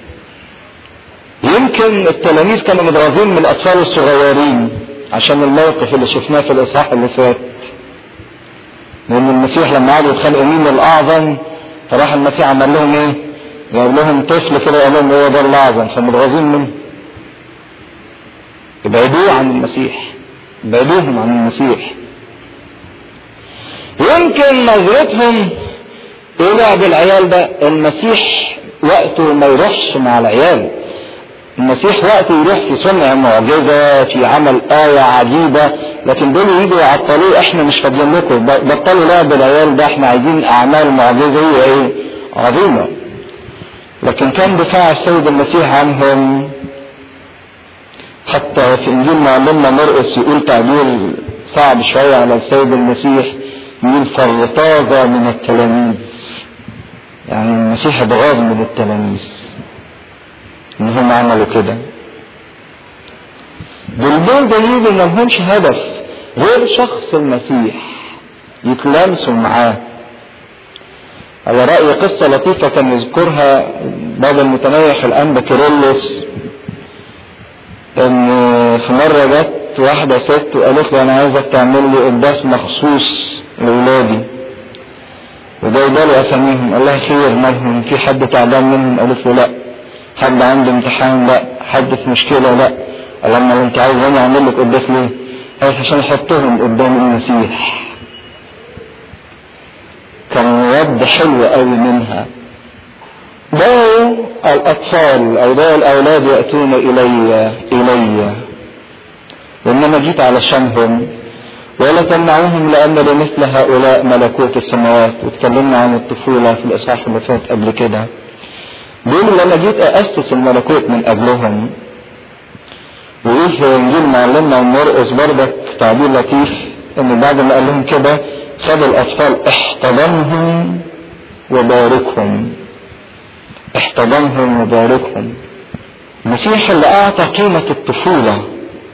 يمكن التلاميذ كانوا متغاظين من الأطفال الصغيرين عشان الموقف اللي شفناه في الإصحاح اللي فات لأن المسيح لما قعدوا يتخانقوا مين الأعظم فراح المسيح عمل لهم إيه؟ جاب لهم طفل كده قال لهم هو ده الأعظم فمتغاظين منه ابعدوه عن المسيح ابعدوهم عن المسيح يمكن نظرتهم ايه لعب العيال ده المسيح وقته ما يروحش مع العيال المسيح وقته يروح في صنع معجزة في عمل آية عجيبة لكن دول يجوا يعطلوه احنا مش فاضيين لكم بطلوا لعب العيال ده احنا عايزين اعمال معجزية ايه عظيمة لكن كان دفاع السيد المسيح عنهم حتى في انجيل معلمنا مرقس يقول تعبير صعب شوية على السيد المسيح يقول فارتاظ من التلاميذ يعني المسيح اتغاظ من التلاميذ ان هم عملوا كده دول دول دليل ان ملهمش هدف غير شخص المسيح يتلامسوا معاه على رأي قصة لطيفة كان يذكرها بعض المتنيح الأنبا كيرلس إن في مرة جت واحدة ست وقالت له أنا عايزك تعمل لي قداس مخصوص لأولادي وجايبه له أساميهم قال لها خير مالهم في حد تعبان منهم قالت له لا حد عنده امتحان لا حد في مشكلة لا قال لما انت عايز انا اعمل لك قداس ليه؟ قالت عشان احطهم قدام المسيح كان رد حلو قوي منها دعوا الاطفال او دعوا الاولاد ياتون الي الي وانما جيت علشانهم ولا تمنعوهم لان لمثل هؤلاء ملكوت السماوات واتكلمنا عن الطفوله في الاصحاح اللي فات قبل كده دول لما جيت اسس الملكوت من قبلهم ويقول في انجيل معلمنا ومرقس بردك تعبير لطيف ان بعد ما قال لهم كده خد الاطفال احتضنهم وباركهم احتضنهم وباركهم المسيح اللي اعطى قيمة الطفولة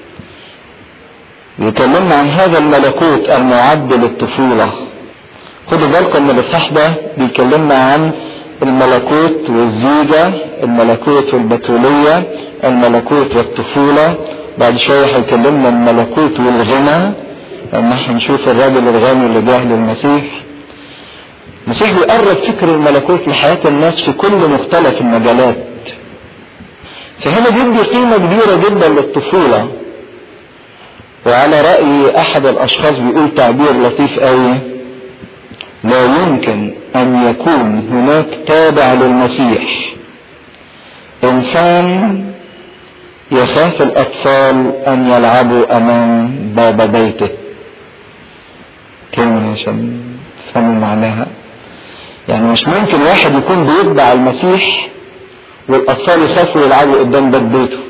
يكلمنا عن هذا الملكوت المعد للطفولة خدوا بالكم من الاصحاح ده بيكلمنا عن الملكوت والزيجة الملكوت والبتولية الملكوت والطفولة بعد شوية هيكلمنا الملكوت والغنى لما احنا نشوف الراجل الغني اللي جاه للمسيح المسيح بيقرب فكر الملكوت لحياة الناس في كل مختلف المجالات فهنا بيدي قيمة كبيرة جدا للطفولة وعلى رأي أحد الأشخاص بيقول تعبير لطيف قوي لا يمكن أن يكون هناك تابع للمسيح إنسان يخاف الأطفال أن يلعبوا أمام باب بيته كلمة عشان تفهموا معناها يعني مش ممكن واحد يكون بيتبع المسيح والأطفال يخافوا يلعبوا قدام باب بيته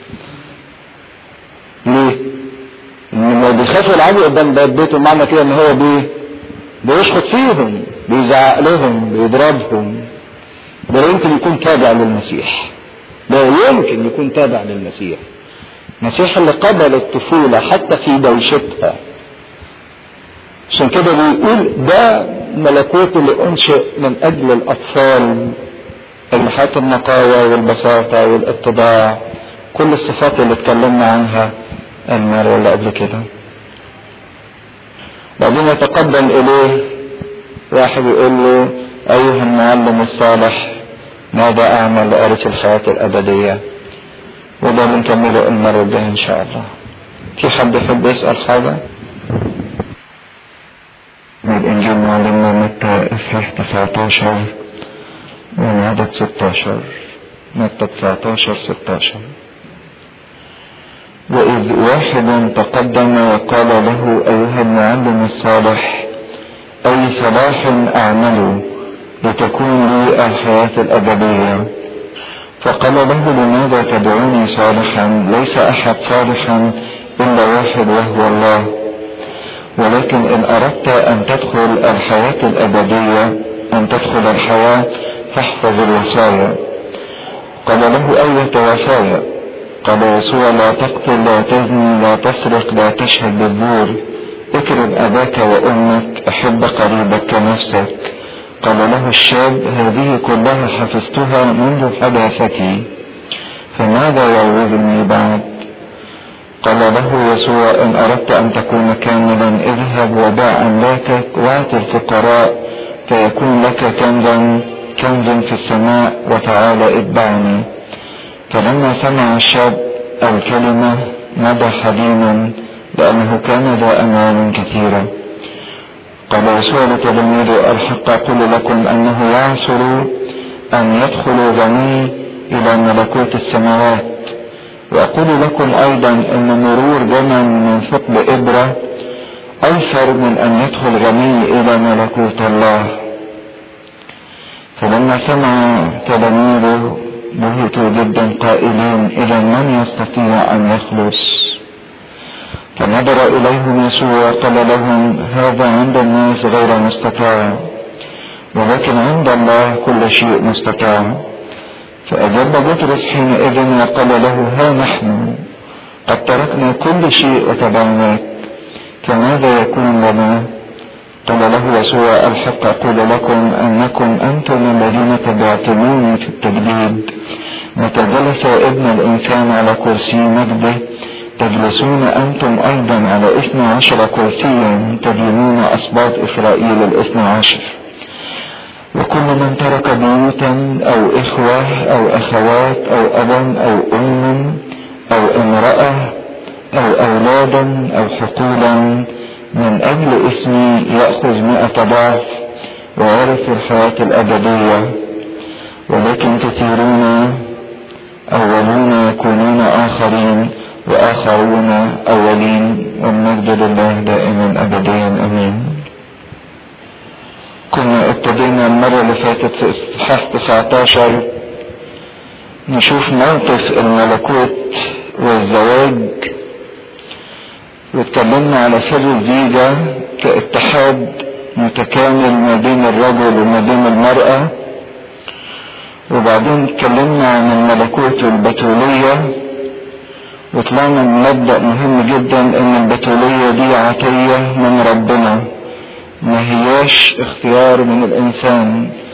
ليه؟ لما بيخافوا يلعبوا قدام باب بيته معنى كده ان هو بيه بيشخط فيهم بيزعق لهم بيضربهم ده يمكن يكون تابع للمسيح لا يمكن يكون تابع للمسيح المسيح اللي قبل الطفولة حتى في دوشتها عشان كده بيقول ده ملكوت اللي انشئ من اجل الاطفال اللي حياة النقاوة والبساطة والاتباع كل الصفات اللي اتكلمنا عنها المرة اللي قبل كده بعدين يتقدم اليه واحد يقول له ايها المعلم الصالح ماذا اعمل لارث الحياة الابدية وده بنكمله المرة الجاية ان شاء الله في حد يحب يسأل حاجة من الانجيل معلمنا متى اصحاح 19 ومن عدد 16 متى 19 16 وإذ واحد تقدم وقال له أيها المعلم الصالح أي صلاح أعمل لتكون لي الحياة الأبدية فقال له لماذا تدعوني صالحا ليس أحد صالحا إلا واحد وهو الله ولكن إن أردت أن تدخل الحياة الأبدية أن تدخل الحياة فاحفظ الوصايا قال له أية وصايا قال يسوع لا تقتل لا تزني لا تسرق لا تشهد بالزور اكرم أباك وأمك أحب قريبك كنفسك قال له الشاب هذه كلها حفظتها منذ حداثتي فماذا يعوضني بعد قال له يسوع إن أردت أن تكون كاملا اذهب وباع أملاكك واعط الفقراء فيكون لك كنزا كنز في السماء وتعالى اتبعني فلما سمع الشاب الكلمة مدى حزينا لأنه كان ذا أموال كثيرة قال يسوع لتلاميذه الحق أقول لكم أنه يعسر أن يدخل غني إلى ملكوت السماوات وأقول لكم أيضا أن مرور جمل من ثقب إبرة أيسر من أن يدخل غني إلى ملكوت الله فلما سمع تلاميذه بهتوا جدا قائلين إذا من يستطيع أن يخلص فنظر إليهم يسوع قال لهم هذا عند الناس غير مستطاع ولكن عند الله كل شيء مستطاع فأجاب بطرس حينئذ وقال له ها نحن قد تركنا كل شيء وتبعناك فماذا يكون لنا قال له يسوع الحق أقول لكم أنكم أنتم الذين تبعتموني في التجديد متى جلس ابن الإنسان على كرسي مجده تجلسون أنتم أيضا على اثنى عشر كرسيا تدينون أسباط إسرائيل الاثنى عشر وكل من ترك بيوتا أو إخوة أو أخوات أو أبا أو أم أو امرأة أو أولادا أو حقولا من أجل اسمي يأخذ مئة ضعف وورث الحياة الأبدية ولكن كثيرون أولون يكونون آخرين وآخرون أولين والمجد لله دائما أبديا أمين كنا ابتدينا المرة اللي فاتت في اصحاح 19 نشوف موقف الملكوت والزواج واتكلمنا على سر الزيجة كاتحاد متكامل ما بين الرجل وما بين المرأة وبعدين اتكلمنا عن الملكوت والبتولية وطلعنا من مبدأ مهم جدا ان البتولية دي عطية من ربنا ما هياش اختيار من الانسان